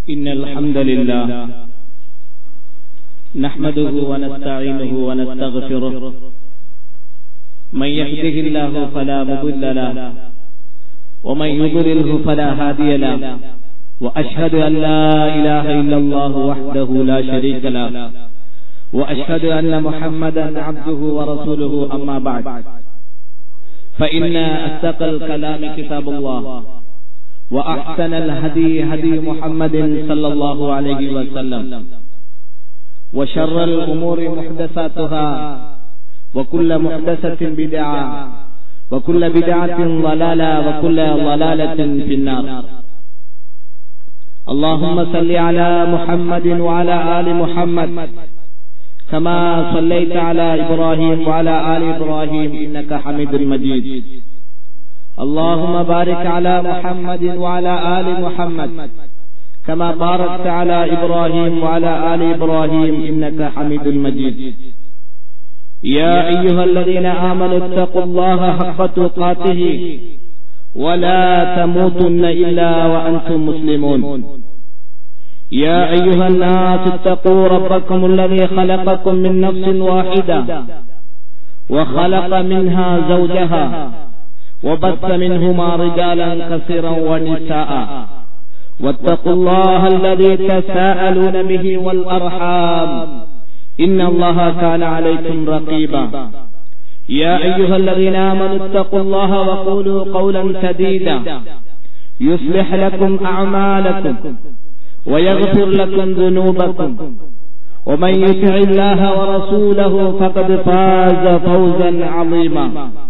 إن الحمد لله نحمده ونستعينه ونستغفره من يهده الله فلا مضل له ومن يضلله فلا هادي له وأشهد أن لا إله إلا الله وحده لا شريك له وأشهد أن محمدا عبده ورسوله أما بعد فإن أصدق الكلام كتاب الله وأحسن الهدي هدي محمد صلى الله عليه وسلم وشر الأمور محدثاتها وكل محدثة بدعة وكل بدعة ضلالة وكل ضلالة في النار اللهم صل على محمد وعلى آل محمد كما صليت على إبراهيم وعلى آل إبراهيم إنك حميد مجيد اللهم بارك على محمد وعلى آل محمد كما باركت على إبراهيم وعلى آل إبراهيم إنك حميد مجيد يا أيها الذين آمنوا اتقوا الله حق تقاته ولا تموتن إلا وأنتم مسلمون يا أيها الناس اتقوا ربكم الذي خلقكم من نفس واحدة وخلق منها زوجها وبث منهما رجالا كثيرا ونساء واتقوا الله الذي تساءلون به والأرحام إن الله كان عليكم رقيبا يا أيها الذين آمنوا اتقوا الله وقولوا قولا سديدا يصلح لكم أعمالكم ويغفر لكم ذنوبكم ومن يطع الله ورسوله فقد فاز فوزا عظيما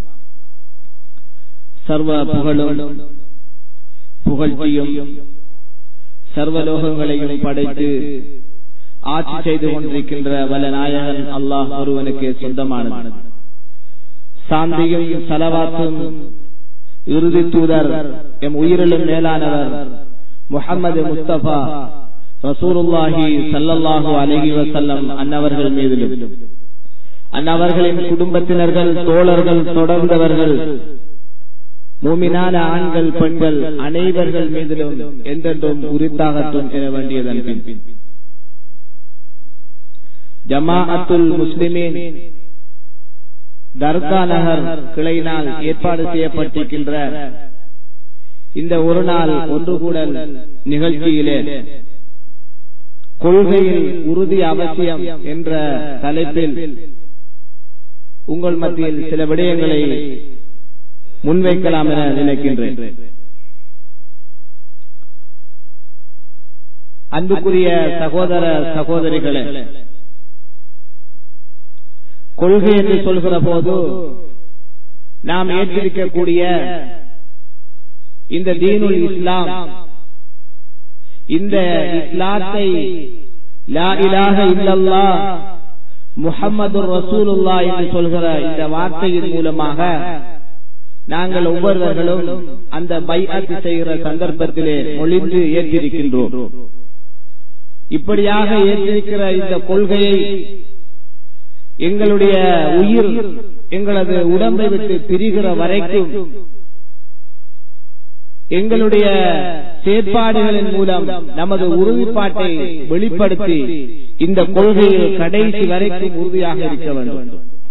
சர்வ புகழும் புகழ்ச்சியும் சர்வலோகங்களையும் படைத்து ஆட்சி செய்து கொண்டிருக்கின்ற வல்ல நாயகன் அல்லாஹ் ஒருவனுக்கு சொந்தமானது சாந்தியும் சலவாத்தும் இறுதி தூதர் எம் உயிரிலும் மேலானவர் முகமது முஸ்தபா ரசூலுல்லாஹி சல்லல்லாஹு அலஹி வசல்லம் அன்னவர்கள் மீதிலும் அன்னவர்களின் குடும்பத்தினர்கள் தோழர்கள் தொடர்ந்தவர்கள் மூமினான ஆண்கள் பெண்கள் அனைவர்கள் மீதிலும் என்றென்றும் உரித்தாகட்டும் என வேண்டியதன் பின் ஜமாஅத்துல் முஸ்லிமீன் தர்கா நகர் கிளையினால் ஏற்பாடு செய்யப்பட்டிருக்கின்ற இந்த ஒரு நாள் ஒன்று கூடல் நிகழ்ச்சியிலே கொள்கையில் உறுதி அவசியம் என்ற தலைப்பில் உங்கள் மத்தியில் சில விடயங்களை முன்வைக்கலாம் என நினைக்கின்றேன் அன்புக்குரிய சகோதர சகோதரிகளே கொள்கை என்று சொல்கிற போது நாம் ஏற்றிருக்கக்கூடிய இந்த தீனுல் இஸ்லாம் இந்த இஸ்லாத்தை லா இலாக இல்லல்லா முகமது ரசூலுல்லா என்று சொல்கிற இந்த வார்த்தையின் மூலமாக நாங்கள் ஒவ்வொருவர்களும் அந்த பைஅத்து செய்கிற சந்தர்ப்பத்திலே மொழிந்து ஏற்றிருக்கின்றோம் இப்படியாக ஏற்றிருக்கிற இந்த கொள்கையை எங்களுடைய உயிர் எங்களது உடம்பை விட்டு பிரிகிற வரைக்கும் எங்களுடைய செயற்பாடுகளின் மூலம் நமது உறுதிப்பாட்டை வெளிப்படுத்தி இந்த கொள்கையில் கடைசி வரைக்கும் உறுதியாக இருக்க வேண்டும்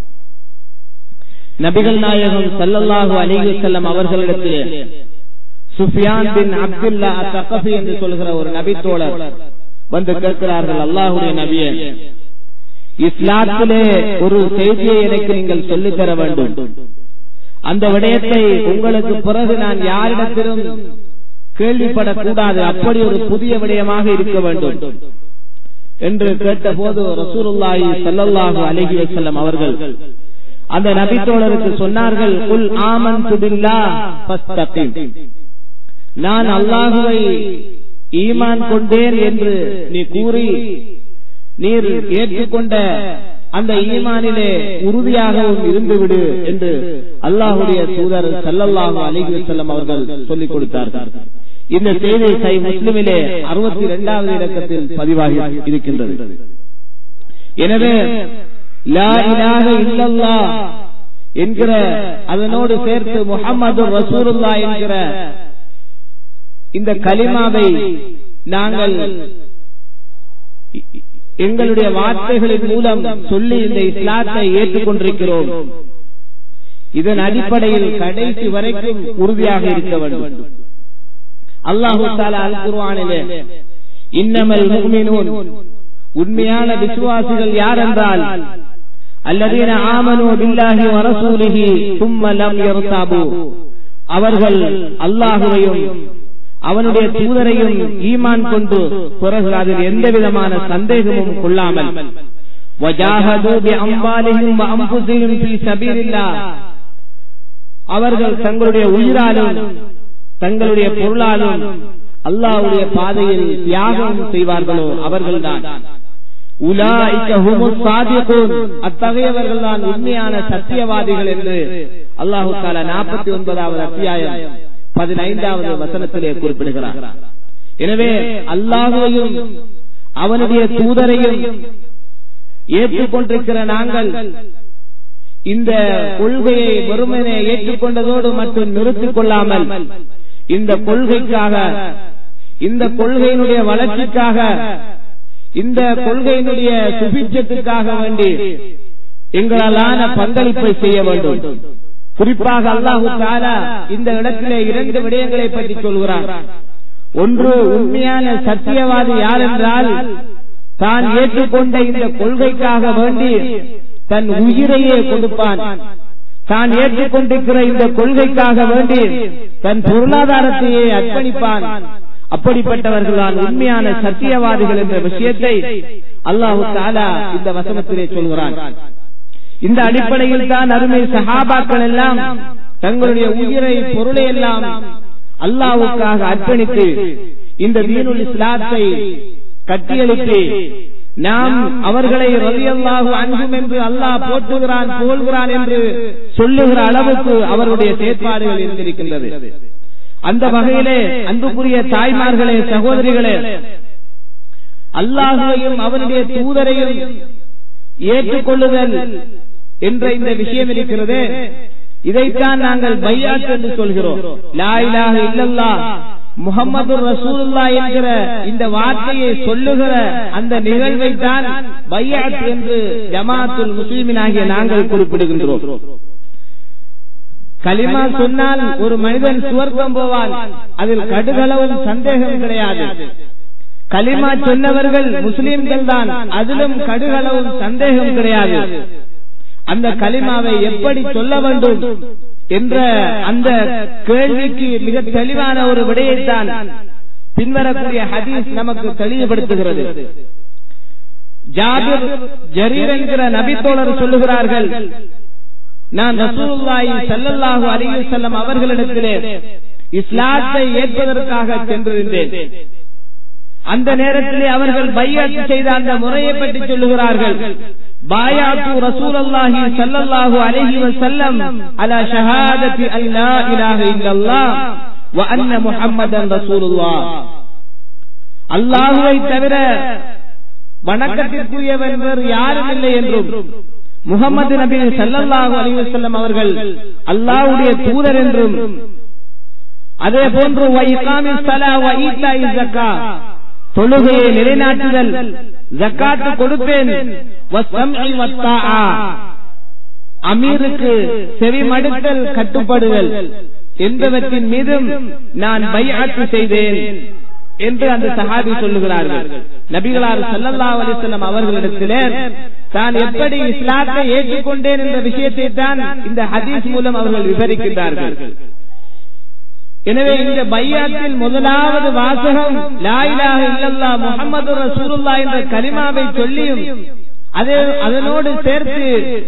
நபிகள் நாயகம் சல்லல்லாஹு அலிஹி செல்லம் அவர்களிடத்திலே சுஃபியான் பின் அப்துல்லா தகஃபி என்று சொல்கிற ஒரு நபித்தோழர் வந்து கேட்கிறார்கள் அல்லாஹுடைய நபியே இஸ்லாத்திலே ஒரு செய்தியை எனக்கு நீங்கள் சொல்லித் தர வேண்டும் அந்த விடயத்தை உங்களுக்கு பிறகு நான் யாரிடத்திலும் கேள்விப்படக்கூடாது அப்படி ஒரு புதிய விடயமாக இருக்க வேண்டும் என்று கேட்டபோது ரசூலுல்லாஹி ஸல்லல்லாஹு அலைஹி வஸல்லம் அவர்கள் அந்த நபித்தோழருக்கு சொன்னார்கள் குல் ஆமன்து பில்லாஹ் ஃபஸ்தகிம் நான் அல்லாஹுவை ஈமான் கொண்டேன் என்று நீ கூறி நீர் ஏற்றுக்கொண்ட அந்த ஈமானிலே உறுதியாகவும் இருந்துவிடு என்று அல்லாஹுடைய தூதர் சல்லல்லாஹு அலிஹி வசல்லம் அவர்கள் சொல்லிக் கொடுத்தார்கள் இந்த செய்தி சை முஸ்லிமிலே அறுபத்தி இரண்டாவது இலக்கத்தில் பதிவாகி இருக்கின்றது எனவே லா இலாஹ இல்லல்லா என்கிற அதனோடு சேர்த்து முகமது ரசூலுல்லா என்கிற இந்த கலிமாவை நாங்கள் எங்களுடைய வார்த்தைகளின் மூலம் சொல்லி இந்த இஸ்லாத்தை ஏற்றுக்கொண்டிருக்கிறோம் இதன் அடிப்படையில் கடைசி வரைக்கும் உறுதியாக இருக்க வேண்டும் அல்லாஹு தாலா அல் குர்ஆனிலே இன்னமல் முஃமினூன் உண்மையான விசுவாசிகள் யார் என்றால் அல்லதீன ஆமனு பில்லாஹி வ ரசூலிஹி சும்ம லம் யர்தாபு அவர்கள் அல்லாஹுவையும் அவனுடைய தூதரையும் ஈமான் கொண்டு பிறகு அதில் எந்த விதமான சந்தேகமும் கொள்ளாமல் وجاهدوا بأموالهم وأنفسهم في سبيل الله அவர்கள் தங்களுடைய உயிராலும் தங்களுடைய பொருளாலும் அல்லாஹ்வுடைய பாதையில் தியாகம் செய்வார்களோ அவர்கள்தான் அத்தகையவர்கள் தான் உண்மையான சத்தியவாதிகள் என்று அல்லாஹு தாலா நாற்பத்தி ஒன்பதாவது அத்தியாயம் பதினைந்தாவது வசனத்திலே குறிப்பிடுகிறார் எனவே அல்லாஹுவையும் அவனுடைய தூதரையும் ஏற்றுக்கொண்டிருக்கிற நாங்கள் இந்த கொள்கையை வெறுமனே ஏற்றுக்கொண்டதோடு மட்டும் நிறுத்திக் கொள்ளாமல் இந்த கொள்கைக்காக இந்த கொள்கையினுடைய வளர்ச்சிக்காக இந்த கொள்கையினுடைய சுபிட்சத்துக்காக வேண்டி எங்களாலான பங்களிப்பை செய்ய வேண்டும் குறிப்பாக அல்லாஹு தாலா இந்த இடத்திலே இரண்டு விடயங்களை பற்றி சொல்கிறார் ஒன்று உண்மையான சத்தியவாதி யார் என்றால் தான் ஏற்றுக்கொண்ட இந்த கொள்கைக்காக வேண்டி தன் உயிரையே கொடுப்பான் தான் ஏற்றுக்கொண்டிருக்கிற இந்த கொள்கைக்காக வேண்டி தன் பொருளாதாரத்தையே அர்ப்பணிப்பான் அப்படிப்பட்டவர்கள் தான் உண்மையான சத்தியவாதிகள் என்ற விஷயத்தை அல்லாஹு தாலா இந்த வசனத்திலே சொல்கிறான் இந்த அடிப்படையில் தான் அருமை சஹாபாக்கள் எல்லாம் தங்களுடைய உயிரை பொருளை எல்லாம் அல்லாவுக்காக அர்ப்பணித்து இந்த தீனுல் இஸ்லாத்தை கட்டியெழுப்பி நாம் அவர்களை ரலியல்லாஹு அன்பும் என்று அல்லாஹ் போற்றுகிறான் புகழ்கிறான் என்று சொல்லுகிற அளவுக்கு அவருடைய செயற்பாடுகள் இருந்திருக்கின்றது அந்த வகையிலே அன்புக்குரிய தாய்மார்களே சகோதரிகளே அல்லாஹுவையும் அவனுடைய தூதரையும் ஏற்றுக்கொள்ளுதல் என்ற இந்த விஷயம் இருக்கிறது இதைத்தான் நாங்கள் பையாத் என்று சொல்கிறோம் லாயிலாக இல்லல்லா முகமது ரசூலுல்லா என்கிற இந்த வார்த்தையை சொல்லுகிற அந்த நிகழ்வை தான் பையாத் என்று ஜமாத்துல் முஸ்லிமின் ஆகிய நாங்கள் குறிப்பிடுகின்றோம் கலிமா சொன்னால் ஒரு மனிதன் சுவர்க்கம் போவான் அதில் கடுகளவும் சந்தேகம் கிடையாது கலிமா சொன்னவர்கள் முஸ்லிம்கள் தான் அதிலும் கடுகளவும் சந்தேகம் கிடையாது அந்த கலிமாவை எப்படி சொல்ல வேண்டும் என்ற அந்த கேள்விக்கு மிக தெளிவான ஒரு விடையைத்தான் பின்வரக்கூடிய ஹதீஸ் நமக்கு தெளிவுபடுத்துகிறது ஜாபிர் ஜரீர் என்கிற நபித்தோழர் சொல்லுகிறார்கள் நான் ரசூலுல்லாஹி ஸல்லல்லாஹு அலைஹி வஸல்லம் அவர்களிடத்திலே இஸ்லாத்தை ஏற்பதற்காக சென்றிருந்தேன் அந்த நேரத்திலே அவர்கள் பையத் செய்த அந்த முறையை பற்றி சொல்லுகிறார்கள் பாயாத்து ரசூலுல்லாஹி ஸல்லல்லாஹு அலைஹி வஸல்லம் அலா ஷஹாதத்தி அல்லா இலாஹ இல்லல்லாஹ் வ அன்ன முஹம்மதன் ரசூலுல்லாஹ் அல்லாஹுவை தவிர வணக்கத்திற்குரியவர் வேறு யாரும் இல்லை என்றும் முகமது நபி சல்லல்லாஹு அலைஹி வஸல்லம் அவர்கள் அல்லாஹ்வுடைய தூதர் என்றும் அதே போன்று வைகாமிஸ் ஸலா வ ஈத்தாஇ ஸக்கா தொழுகையை நிலைநாட்டுதல் ஜக்காத்து கொடுப்பேன் வஸ்ஸம்இ வத்தாஆ அமீருக்கு செவிமடுத்தல் கட்டுப்படுதல் என்பவற்றின் மீதும் நான் பைஅத்து செய்தேன் என்று அந்த சஹாபி சொல்லுகிறார்கள் நபிகளார் ஸல்லல்லாஹு அலைஹி வஸல்லம் அவர்களிடத்திலே தான் எப்படி இஸ்லாத்தை ஏற்றுக்கொண்டேன் என்ற விஷயத்தை தான் இந்த ஹதீஸ் மூலம் அவர்கள் விவரிக்கின்றார்கள் எனவே இந்த பையாத்தில் முதலாவது வாசகம் லாயிலாக இல்லல்லா முகமது ரசூலுல்லா என்ற கலிமாவை சொல்லியும் அதே அதனோடு சேர்த்து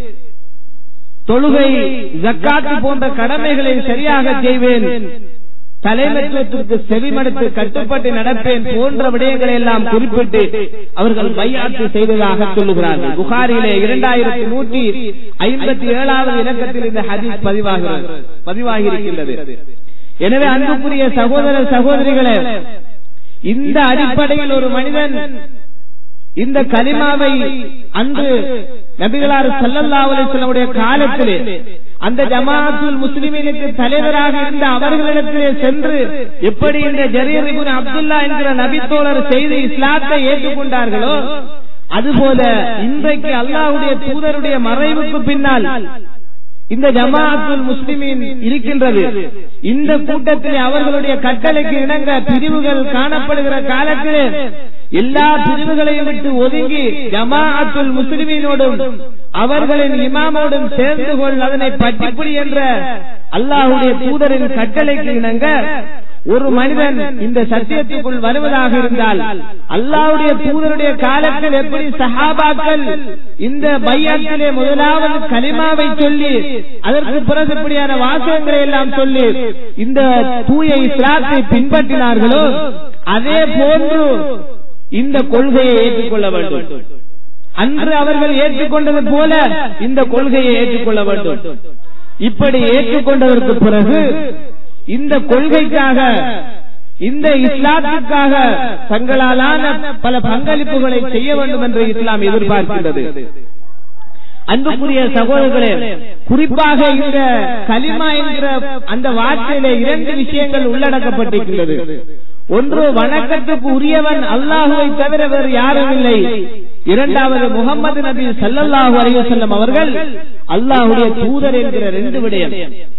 தொழுகை ஜக்காத்து போன்ற கடமைகளை சரியாக செய்வேன் தலைமைத்துவத்திற்கு செவிமடுத்து கட்டுப்பட்டு நடப்பேன் போன்ற விடயங்களை எல்லாம் குறிப்பிட்டு அவர்கள் பையாத்து செய்ததாக சொல்லுகிறார்கள் புகாரிலே இரண்டாயிரத்தி நூற்றி ஐம்பத்தி ஏழாவது இலக்கத்தில் இந்த ஹதீஸ் பதிவாகிறது பதிவாகி இருக்கின்றது எனவே அன்புக்குரிய சகோதர சகோதரிகளே இந்த அடிப்படையில் ஒரு மனிதன் இந்த கலிமாவை அன்று நபிகளார் ஸல்லல்லாஹு அலைஹி வஸல்லமுடைய காலத்திலே அந்த ஜமாஅத்துல் முஸ்லிமீனுக்கு தலைவராக இருந்த அவர்களிடத்திலே சென்று எப்படி இந்த ஜரீர் இப்னு அப்துல்லா என்கிற நபித்தோழர் செய்து இஸ்லாத்தை ஏற்றுக்கொண்டார்களோ அதுபோல இன்றைக்கு அல்லாஹ்வுடைய தூதருடைய மறைவுக்கு பின்னால் இந்த ஜமாஅத்துல் முஸ்லிமின் இருக்கின்றது இந்த கூட்டத்திலே அவர்களுடைய கட்டளைக்கு இணங்க பிரிவுகள் காணப்படுகிற காலத்திலே எல்லா பிரிவுகளையும் விட்டு ஒதுங்கி ஜமாஅத்துல் முஸ்லிமீனோடும் அவர்களின் இமாமோடும் சேர்ந்து கொள் அதனை பட்டிப்புடி என்ற அல்லாஹுடைய தூதரின் கட்டளைக்கு இணங்க ஒரு மனிதன் இந்த சத்தியத்துக்குள் வருவதாக இருந்தால் அல்லாஹ்வுடைய தூதருடைய காலத்தில் எப்படி சஹாபாக்கள் இந்த பையத்திலே முதலாவது கலிமாவை சொல்லி அதற்கு பிறகு இப்படியான வாசகங்களை எல்லாம் சொல்லி இந்த தூய இஸ்லாத்தை பின்பற்றினார்களோ அதே போன்று இந்த கொள்கையை ஏற்றுக்கொள்ள வேண்டும் அன்று அவர்கள் ஏற்றுக்கொண்டது போல இந்த கொள்கையை ஏற்றுக்கொள்ள வேண்டும் இப்படி ஏற்றுக்கொண்டதற்கு பிறகு இந்த கொள்கைக்காக இந்த இஸ்லாத்திற்காக தங்களாலான பல பங்களிப்புகளை செய்ய வேண்டும் என்று இஸ்லாம் எதிர்பார்க்கின்றது அன்புக்குரிய சகோதரர்களே குறிப்பாக இந்த கலிமா என்கிற அந்த வார்த்தையிலே இரண்டு விஷயங்கள் உள்ளடக்கப்பட்டிருக்கிறது ஒன்று வணக்கத்துக்கு உரியவன் அல்லாஹுவை தவிர வேறு யாரும் இல்லை இரண்டாவது முகமது நபி சல்லல்லாஹு அலைஹி வஸல்லம் அவர்கள் அல்லாஹுடைய தூதர் என்கிற ரெண்டு விடயம்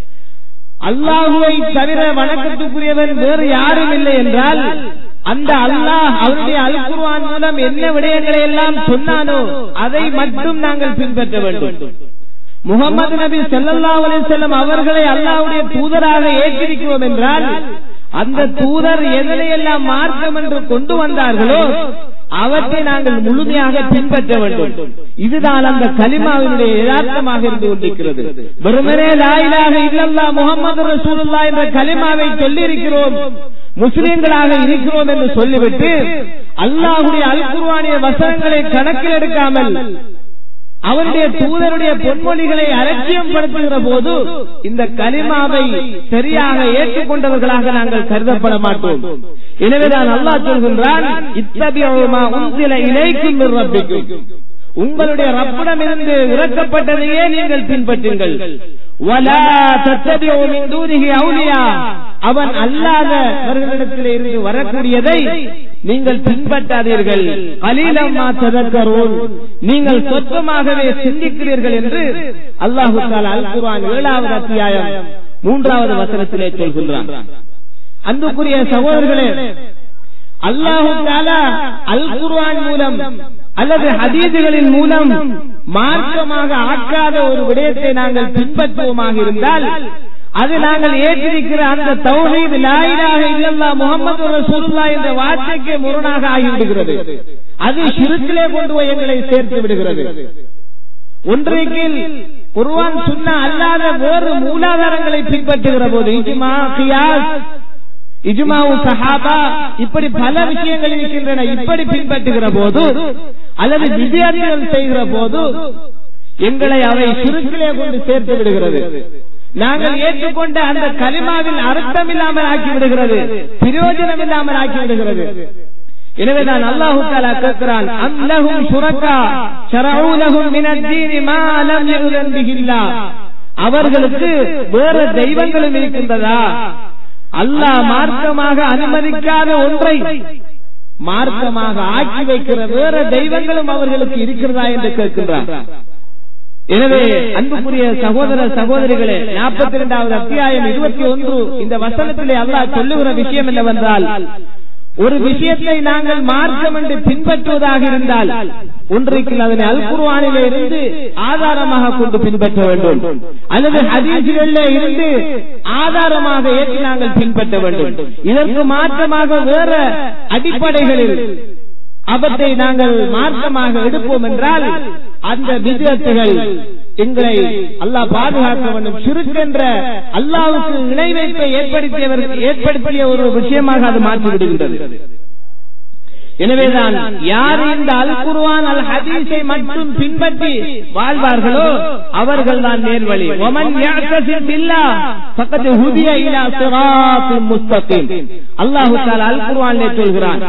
அல்லாஹுவை தவிர வணக்கத்துக்குரியவன் வேறு யாரும் இல்லை என்றால் அந்த அல்லாஹ் அவருடைய அல்குர்வான் மூலம் என்ன விடயங்களை எல்லாம் சொன்னானோ அதை மட்டும் நாங்கள் பின்பற்ற வேண்டும் முகமது நபி ஸல்லல்லாஹு அலைஹி வஸல்லம் அவர்களை அல்லாஹ்வுடைய தூதராக ஏற்றிருக்கிறோம் என்றால் அந்த தூதர் எதனை எல்லாம் மார்க்கம் என்று கொண்டு வந்தார்களோ அவற்றை நாங்கள் முழுமையாக பின்பற்ற வேண்டும் இதுதான் அந்த கலிமாவினுடைய யதார்த்தமாக இருந்து கொண்டிருக்கிறது வெறுமனே லாயிலாக இல்லல்லா முகமது ரசூலுல்லா என்ற கலிமாவை சொல்லியிருக்கிறோம் முஸ்லிம்களாக இருக்கிறோம் என்று சொல்லிவிட்டு அல்லாஹுடைய அல்குர்வானிய வசனங்களை கணக்கில் எடுக்காமல் அவருடைய தூதருடைய பொன்மொழிகளை அலட்சியம் படுத்துகிற போது இந்த கலிமாவை சரியாக ஏற்றுக்கொண்டவர்களாக நாங்கள் கருதப்பட மாட்டோம் எனவேதான் அல்லாஹ் சொல்கின்றான் இத்தபியமா உந்தில இலைக்கும் ரப்பிக்கும் உங்களுடைய ரப்பிடமிருந்து இறக்கப்பட்டதையே நீங்கள் பின்பற்றுங்கள் வலா தத்தபியோ மின் தூனிஹி அவுலியா அவன் அல்லாதவர்களிடத்தில் இருந்து வரக்கூடியதை நீங்கள் பின்பற்றாதீர்கள் கலீலம்மா ததக்கரோன் நீங்கள் சொற்பமாகவே சிந்திக்கிறீர்கள் என்று அல்லாஹு தாலா அல் குர்ஆன் ஏழாவது அத்தியாயம் மூன்றாவது வசனத்திலே சொல்கின்றான் அன்புக்குரிய சகோதரர்களே அல்லாஹு தாலா அல் குர்ஆன் மூலம் அல்லது ஹதீதுகளின் மூலம் மார்க்கமாக ஆக்காத ஒரு விடயத்தை நாங்கள் பின்பற்றுவோமாக இருந்தால் அது நாங்கள் ஏற்றிருக்கிற அந்த தௌஹீத் லாயிலாக இல்லல்லா முகமது ரசூலுல்லா என்ற வார்த்தைக்கு முரணாக ஆகிவிடுகிறது அது ஷிருக்கிலே கொண்டு போய் எங்களை சேர்த்து விடுகிறது ஒன்றைக்கு குர்ஆன் சுன்னா அல்லாத வேறு மூலாதாரங்களை பின்பற்றுகிற போது இஜ்மா கியாஸ் இஜ்மாவு சஹாபா இப்படி பல விஷயங்கள் இருக்கின்றன இப்படி பின்பற்றுகிற போது அல்லது வித்தியார்த்திகள் செய்கிற போது எங்களை அவை சுருக்கிலே கொண்டு சேர்த்து விடுகிறது நாங்கள் ஏற்றுக்கொண்ட அந்த கலிமாவில் அர்த்தம் இல்லாமல் ஆக்கி விடுகிறது பிரயோஜனம் இல்லாமல் ஆக்கி விடுகிறது எனவே நான் அல்லாஹு தாலா கேட்கிறான் அன்னஹும் சுரக்கா ஷரஊலஹும் மினத் தீனி மா லம் யுதன் பிஹில்லாஹ் அவர்களுக்கு வேறு தெய்வங்களும் இருக்கின்றதா அல்லாஹ் மார்க்கமாக அனுமதிக்காத ஒன்றை மார்க்கமாக ஆக்கி வைக்கிற வேற தெய்வங்களும் அவர்களுக்கு இருக்கிறதா என்று கேட்கின்றார் எனவே அன்புக்குரிய சகோதர சகோதரிகளே நாற்பத்தி இரண்டாவது அத்தியாயம் இருபத்தி ஒன்று இந்த வசனத்திலே அல்லாஹ் சொல்லுகிற விஷயம் என்னவென்றால் ஒரு விஷயத்தை நாங்கள் மார்க்கம் என்று பின்பற்றுவதாக இருந்தால் ஒன்றைக்கு அதனை அல்குர்வானிலே இருந்து ஆதாரமாக கொண்டு பின்பற்ற வேண்டும் அல்லது ஹதீசுகளிலே இருந்து ஆதாரமாக ஏற்றி நாங்கள் பின்பற்ற வேண்டும் இதற்கு மாற்றமாக வேற அடிப்படைகளில் அவற்றை நாங்கள் மார்க்கமாக எடுப்போம் என்றால் அந்த விதத்துகள் எங்களை அல்லாஹ் பாதுகாக்க வேண்டும் சுருக்கென்ற அல்லாவுக்கு இணை வைப்பை ஏற்படுத்தியவர் ஏற்படுத்திய ஒரு விஷயமாக அது மாற்றி விடுகின்றது எனவேதான் யார் இந்த அல் குர்ஆன் அல் ஹதீஸை மட்டும் பின்பற்றி வாழ்வார்களோ அவர்கள் தான் நேர்வழி ஒமன் யாத்தசிம் பில்லாஹ் ஃபக்கத் ஹுதிய இலா சிராத்தின் முஸ்தகீம் அல்லாஹ் தஆலா அல் குர்ஆனிலே சொல்கிறான்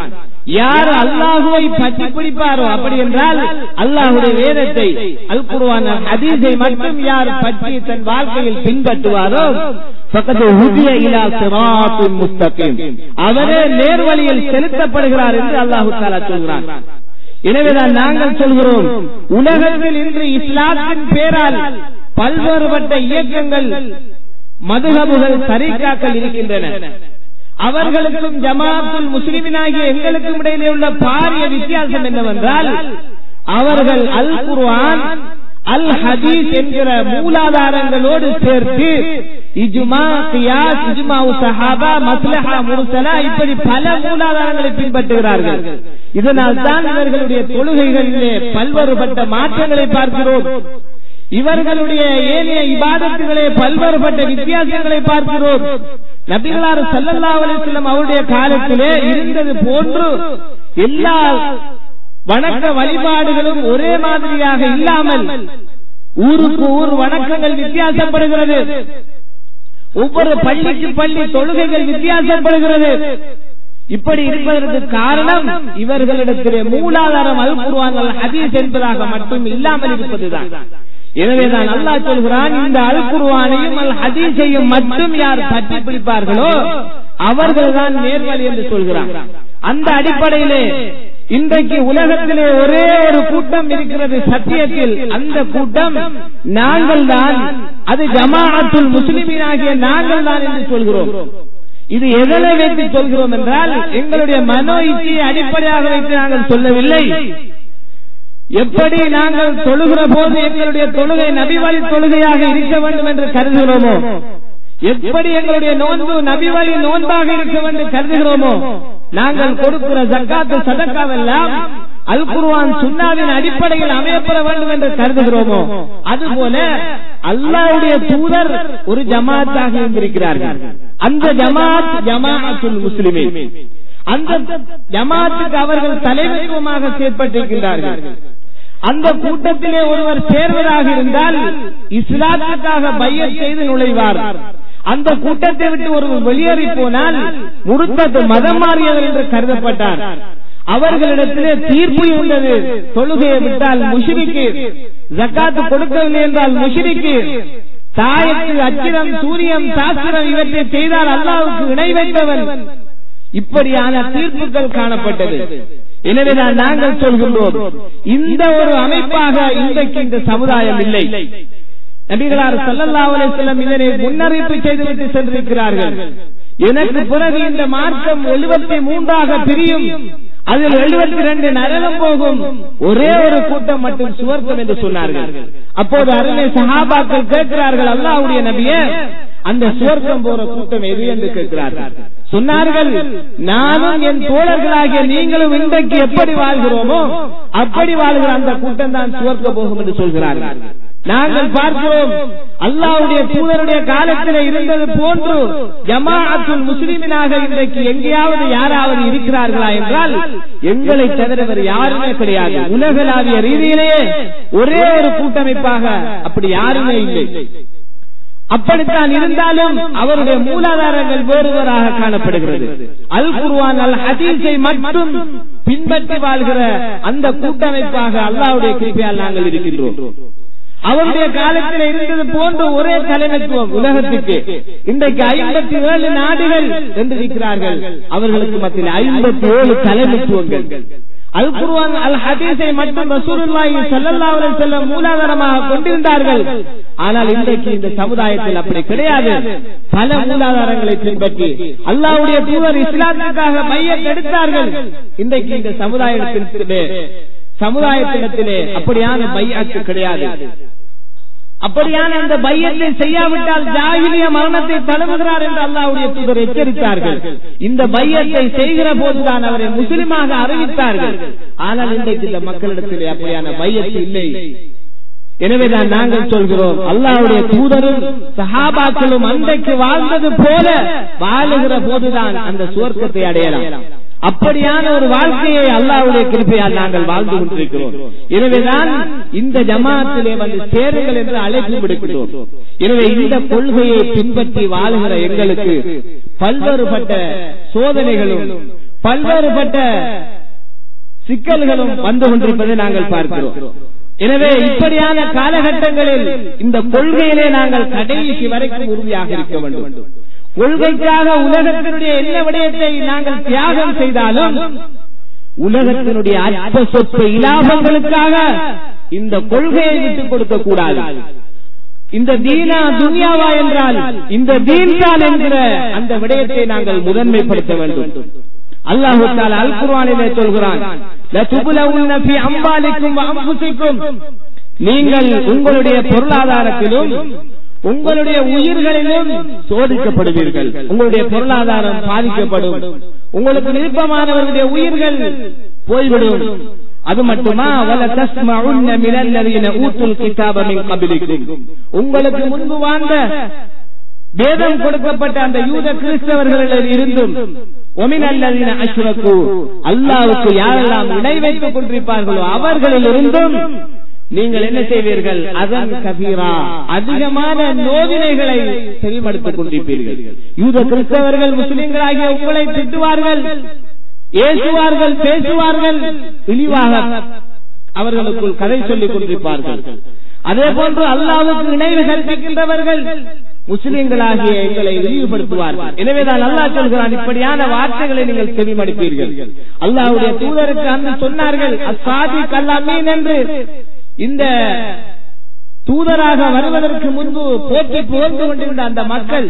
யார் அல்லாஹுவை பற்றி பிடிப்பாரோ அப்படி என்றால் அல்லாஹுடைய வேதத்தை அல் குர்ஆன் ஹதீஸை மட்டும் யார் பற்றி தன் வாழ்க்கையில் பின்பற்றுவாரோ பக்கத்து ஹுதிய இலா சிராத்துல் முஸ்தகீம் அவரே நேர்வழியில் செலுத்தப்படுகிறார் என்று அல்லாஹு தஆலா சொல்கிறான் எனவேதான் நாங்கள் சொல்கிறோம் உலகத்தில் இன்று இஸ்லாத்தின் பேரால் பல்வேறுபட்ட இயக்கங்கள் மதுகபுகள் தரிகாக்கள் இருக்கின்றன அவர்களுக்கும் ஜமாத்துல் முஸ்லிமினாகிய எங்களுக்கும் இடையிலே உள்ள பாரிய வித்தியாசம் என்னவென்றால் அவர்கள் அல் குர்ஆன் அல் ஹதீஸ் என்கிற மூலாதாரங்களோடு சேர்த்து இஜ்மா கியாஸ் இஜ்மா சஹாபா மஸ்லஹா முர்சலா இப்படி பல மூலாதாரங்களை பின்பற்றுகிறார்கள் இதனால் தான் இவர்களுடைய தொழுகைகளிலே பல்வேறுபட்ட மாற்றங்களை பார்க்கிறோம் இவர்களுடைய ஏனைய இபாதத்துகளே பல்வேறுபட்ட வித்தியாசங்களை பார்க்கிறோம் நபிகளார் சல்லல்லா அலிஸ்லம் அவருடைய காலத்திலே இருந்தது போன்று எல்லா வணக்க வழிபாடுகளும் ஒரே மாதிரியாக இல்லாமல் ஊருக்கு ஊர் வணக்கங்கள் வித்தியாசப்படுகிறது ஒவ்வொரு பள்ளிக்கு பள்ளி தொழுகைகள் வித்தியாசப்படுகிறது இப்படி இருப்பதற்கு காரணம் இவர்களிடத்திலே மூலாதாரம் அல் குருவான்கள் ஹதீஸ் என்பதாக மட்டும் இல்லாமல் இருப்பதுதான் எனவேதான் அல்லாஹ் சொல்கிறான் இந்த அல் குருவானையும் அல் ஹதீஸையும் மட்டும் யார் பற்றி பிடிப்பார்களோ அவர்கள்தான் நேர்வழி என்று சொல்கிறான் அந்த அடிப்படையிலே இன்றைக்கு உலகத்திலே ஒரே ஒரு கூட்டம் இருக்கிறது சத்தியத்தில் அந்த கூட்டம் நாங்கள் தான் அது ஜமாஅத்துல் முஸ்லிமின் ஆகிய நாங்கள் தான் என்று சொல்கிறோம் இது எதனை வைத்து சொல்கிறோம் என்றால் எங்களுடைய மனோ இச்சையை அடிப்படையாக வைத்து நாங்கள் சொல்லவில்லை எப்படி நாங்கள் தொழுகிற போது எங்களுடைய தொழுகை நபிவழி தொழுகையாக இருக்க வேண்டும் என்று கருதுகிறோமோ எப்படி எங்களுடைய நோன்பு நபிவழி நோன்பாக இருக்க வேண்டும் கருதுகிறோமோ நாங்கள் கொடுக்கிற ஜக்காத்து சதக்காவெல்லாம் அல் குர்ஆன் சுன்னாவின் அடிப்படையில் அமையப்பட வேண்டும் என்று கருதுகிறோமோ அதுபோல அல்லாவுடைய தூதர் ஒரு ஜமாத்தாக இருந்திருக்கிறார்கள் அந்த ஜமாத் ஜமாஅத்துல் முஸ்லிமின் அந்த ஜமாத்துக்கு அவர்கள் தலைமைத்துவமாக செயற்பட்டிருக்கின்றார்கள் அந்த கூட்டத்திலே ஒருவர் சேர்வதாக இருந்தால் இஸ்லாத்துக்காக பையத் செய்து நுழைவார் அந்த கூட்டத்தை விட்டு ஒரு வெளியேறி போனால் முருத்தத்து மதம் மாறியவர் என்று கருதப்பட்டார் அவர்களிடத்திலே தீர்ப்பு இருந்தது தொழுகையை விட்டால் முஷிரிக்கு ஜக்காத்து கொடுக்கவில்லை என்றால் முஷிரிக்கு தாயத்து அச்சிரம் சூரியம் சாஸ்திரம் இவற்றை செய்தால் அல்லாவுக்கு இணை வைத்தவன் இப்படியான தீர்ப்புகள் காணப்பட்டது எனவேதான் நாங்கள் சொல்கின்றோம் இந்த ஒரு அமைப்பாக இன்றைக்கு இந்த சமுதாயம் இல்லை நபிகளார் சல்லல்லாஹு அலைஹி வஸல்லம் இதனை முன்னறிவிப்பு செய்துவிட்டு சென்றிருக்கிறார்கள் எனக்கு பிறகு இந்த மார்க்கம் எழுபத்தி மூன்றாக பிரியும் அதில் எழுபத்தி ரெண்டு நரகம் போகும் ஒரே ஒரு கூட்டம் மட்டும் சுவர்க்கம் என்று சொன்னார்கள் அப்போது அருமை சஹாபாக்கள் கேட்கிறார்கள் அல்லாஹ்வுடைய நபியே அந்த சுவர்க்கம் போற கூட்டம் எது என்று கேட்கிறார்கள் சொன்னார்கள் நானும் என் தோழர்களாகிய நீங்களும் இன்றைக்கு எப்படி வாழ்கிறோமோ அப்படி வாழ்கிற அந்த கூட்டம் தான் சுவர்க்க போகும் என்று சொல்கிறார்கள் நாங்கள் பார்க்கிறோம் அல்லாவுடைய தூதருடைய காலத்தில் இருந்தது போன்று ஜமாஅத்துல் முஸ்லிமினாக இன்றைக்கு எங்கேயாவது யாராவது இருக்கிறார்களா என்றால் எங்களை தவிர வேறு யாருமே கிடையாது உலகளாவிய ரீதியிலேயே ஒரே ஒரு கூட்டமைப்பாக அப்படி யாருமே இல்லை அப்படித்தான் இருந்தாலும் அவருடைய மூலாதாரங்கள் வேறுவராக காணப்படுகிறது அல் குர்வான் அல் ஹதீஸை மட்டும் பின்பற்றி வாழ்கிற அந்த கூட்டமைப்பாக அல்லாவுடைய கிருப்பையால் நாங்கள் இருக்கின்றோம் அவருடைய காலத்தில் இருந்தது போன்ற ஒரே தலைமைத்துவம் உலகத்துக்கு இன்றைக்கு ஐம்பத்தி ஏழு நாடுகள் என்று இருக்கிறார்கள் அவர்களுக்கு மத்தியில் ஐம்பத்தி ஏழு தலைமைத்துவங்கள் அல் குர்வான் அல் ஹதீஸை மட்டும் ரசூலுல்லாஹி ஸல்லல்லாஹு அலைஹி வஸல்லம் மூலாதாரமாக கொண்டிருந்தார்கள் ஆனால் இன்றைக்கு இந்த சமுதாயத்தில் அப்படி கிடையாது பல மூலாதாரங்களை பின்பற்றி அல்லாஹ்வுடைய தூதர் இஸ்லாத்துக்காக மையம் எடுத்தார்கள் இன்றைக்கு இந்த சமுதாயத்திலே சமுதாயத்திடத்திலே அப்படியான பையாத்து கிடையாது அப்படியான அந்த பையத்தை செய்யாவிட்டால் ஜாகிலிய மரணத்தை தழுவுகிறார் என்று அல்லாவுடைய தூதர் எச்சரித்தார்கள் இந்த பையத்தை செய்கிற போதுதான் அவரை முஸ்லிமாக அறிவித்தார்கள் ஆனால் இன்றைக்கு இந்த மக்களிடத்திலே அப்படியான பையத்து இல்லை எனவேதான் நாங்கள் சொல்கிறோம் அல்லாவுடைய தூதரும் சஹாபாக்களும் அன்றைக்கு வாழ்ந்தது போல வாழுகிற போதுதான் அந்த சுவர்க்கத்தை அடையலாம் அப்படியான ஒரு வாழ்க்கையை அல்லாவுடைய கிருப்பையால் நாங்கள் வாழ்ந்து கொண்டிருக்கிறோம் எனவேதான் இந்த ஜமாத்திலே வந்து சேருங்கள் என்று அழைப்பு விடுக்கிறோம் எனவே இந்த கொள்கையை பின்பற்றி வாழுகிற எங்களுக்கு பல்வேறுபட்ட சோதனைகளும் பல்வேறுபட்ட சிக்கல்களும் வந்து கொண்டிருப்பதை நாங்கள் பார்க்கிறோம் எனவே இப்படியான காலகட்டங்களில் இந்த கொள்கையிலே நாங்கள் கடைசி வரைக்கும் உறுதியாக இருக்க வேண்டும் கொள்கைக்காக உலகத்தினுடைய என்ன விடயத்தை நாங்கள் தியாகம் செய்தாலும் உலகத்தினுடைய அற்ப சொற்ப இலாபங்களுக்காக இந்த கொள்கையை விட்டுக் கொடுக்க கூடாது இந்த தீனா துனியாவா என்றால் இந்த தீன் தான் என்கிற அந்த விடயத்தை நாங்கள் முதன்மைப்படுத்த வேண்டும் அல்லாஹு தாலா அல் குர்ஆனிலே சொல்கிறான் லதுபுலவுன்ன ஃபீ அம்வாலிக்கும் வ அன்ஃபுசிக்கும் நீங்கள் உங்களுடைய பொருளாதாரத்திலும் உங்களுடைய உயிர்களிலும் சோதிக்கப்படுவீர்கள் உங்களுடைய பொருளாதாரம் பாதிக்கப்படும் உங்களுக்கு விருப்பமானவர்களுடைய உயிர்கள் போய்விடும் அது மட்டுமா வல தஸ்மஉன்ன மினல்லதீன ஊத்துல் கிதாப மின் கபிலிக்கும் உங்களுக்கு முன்பு வாழ்ந்த வேதம் கொடுக்கப்பட்ட அந்த யூத கிறிஸ்தவர்களில் இருந்தும் ஒமினல்லதீன அஷ்ரகு அல்லாஹ்வுக்கு யாரெல்லாம் இணை வைத்துக் கொண்டிருப்பார்களோ அவர்களில் இருந்தும் நீங்கள் என்ன செய்வீர்கள் அதன் கபீரா அதிகமான நோவினைகளை செல்வடுத்திக் கொண்டிருப்பீர்கள் யூத கிறிஸ்தவர்கள் முஸ்லிம்களாகிய உங்களை திட்டுவார்கள் ஏசுவார்கள் பேசுவார்கள் இழிவாக அவர்களுக்குள் கதை சொல்லிக் கொண்டிருப்பார்கள் அதே போன்று அல்லாவுக்கு இணைவு கற்பிக்கின்றவர்கள் முஸ்லிம்களாகிய எங்களை இழிவுபடுத்துவார்கள் எனவேதான் அல்லாஹ் சொல்கிறான் இப்படியான வார்த்தைகளை நீங்கள் செவிமடுப்பீர்கள் அல்லாஹ்வுடைய தூதருக்கு அன்று சொன்னார்கள் அசாதி கல்லாமீன் என்று இந்த தூதராக வருவதற்கு முன்பு போற்றி புகழ்ந்து கொண்டிருந்த அந்த மக்கள்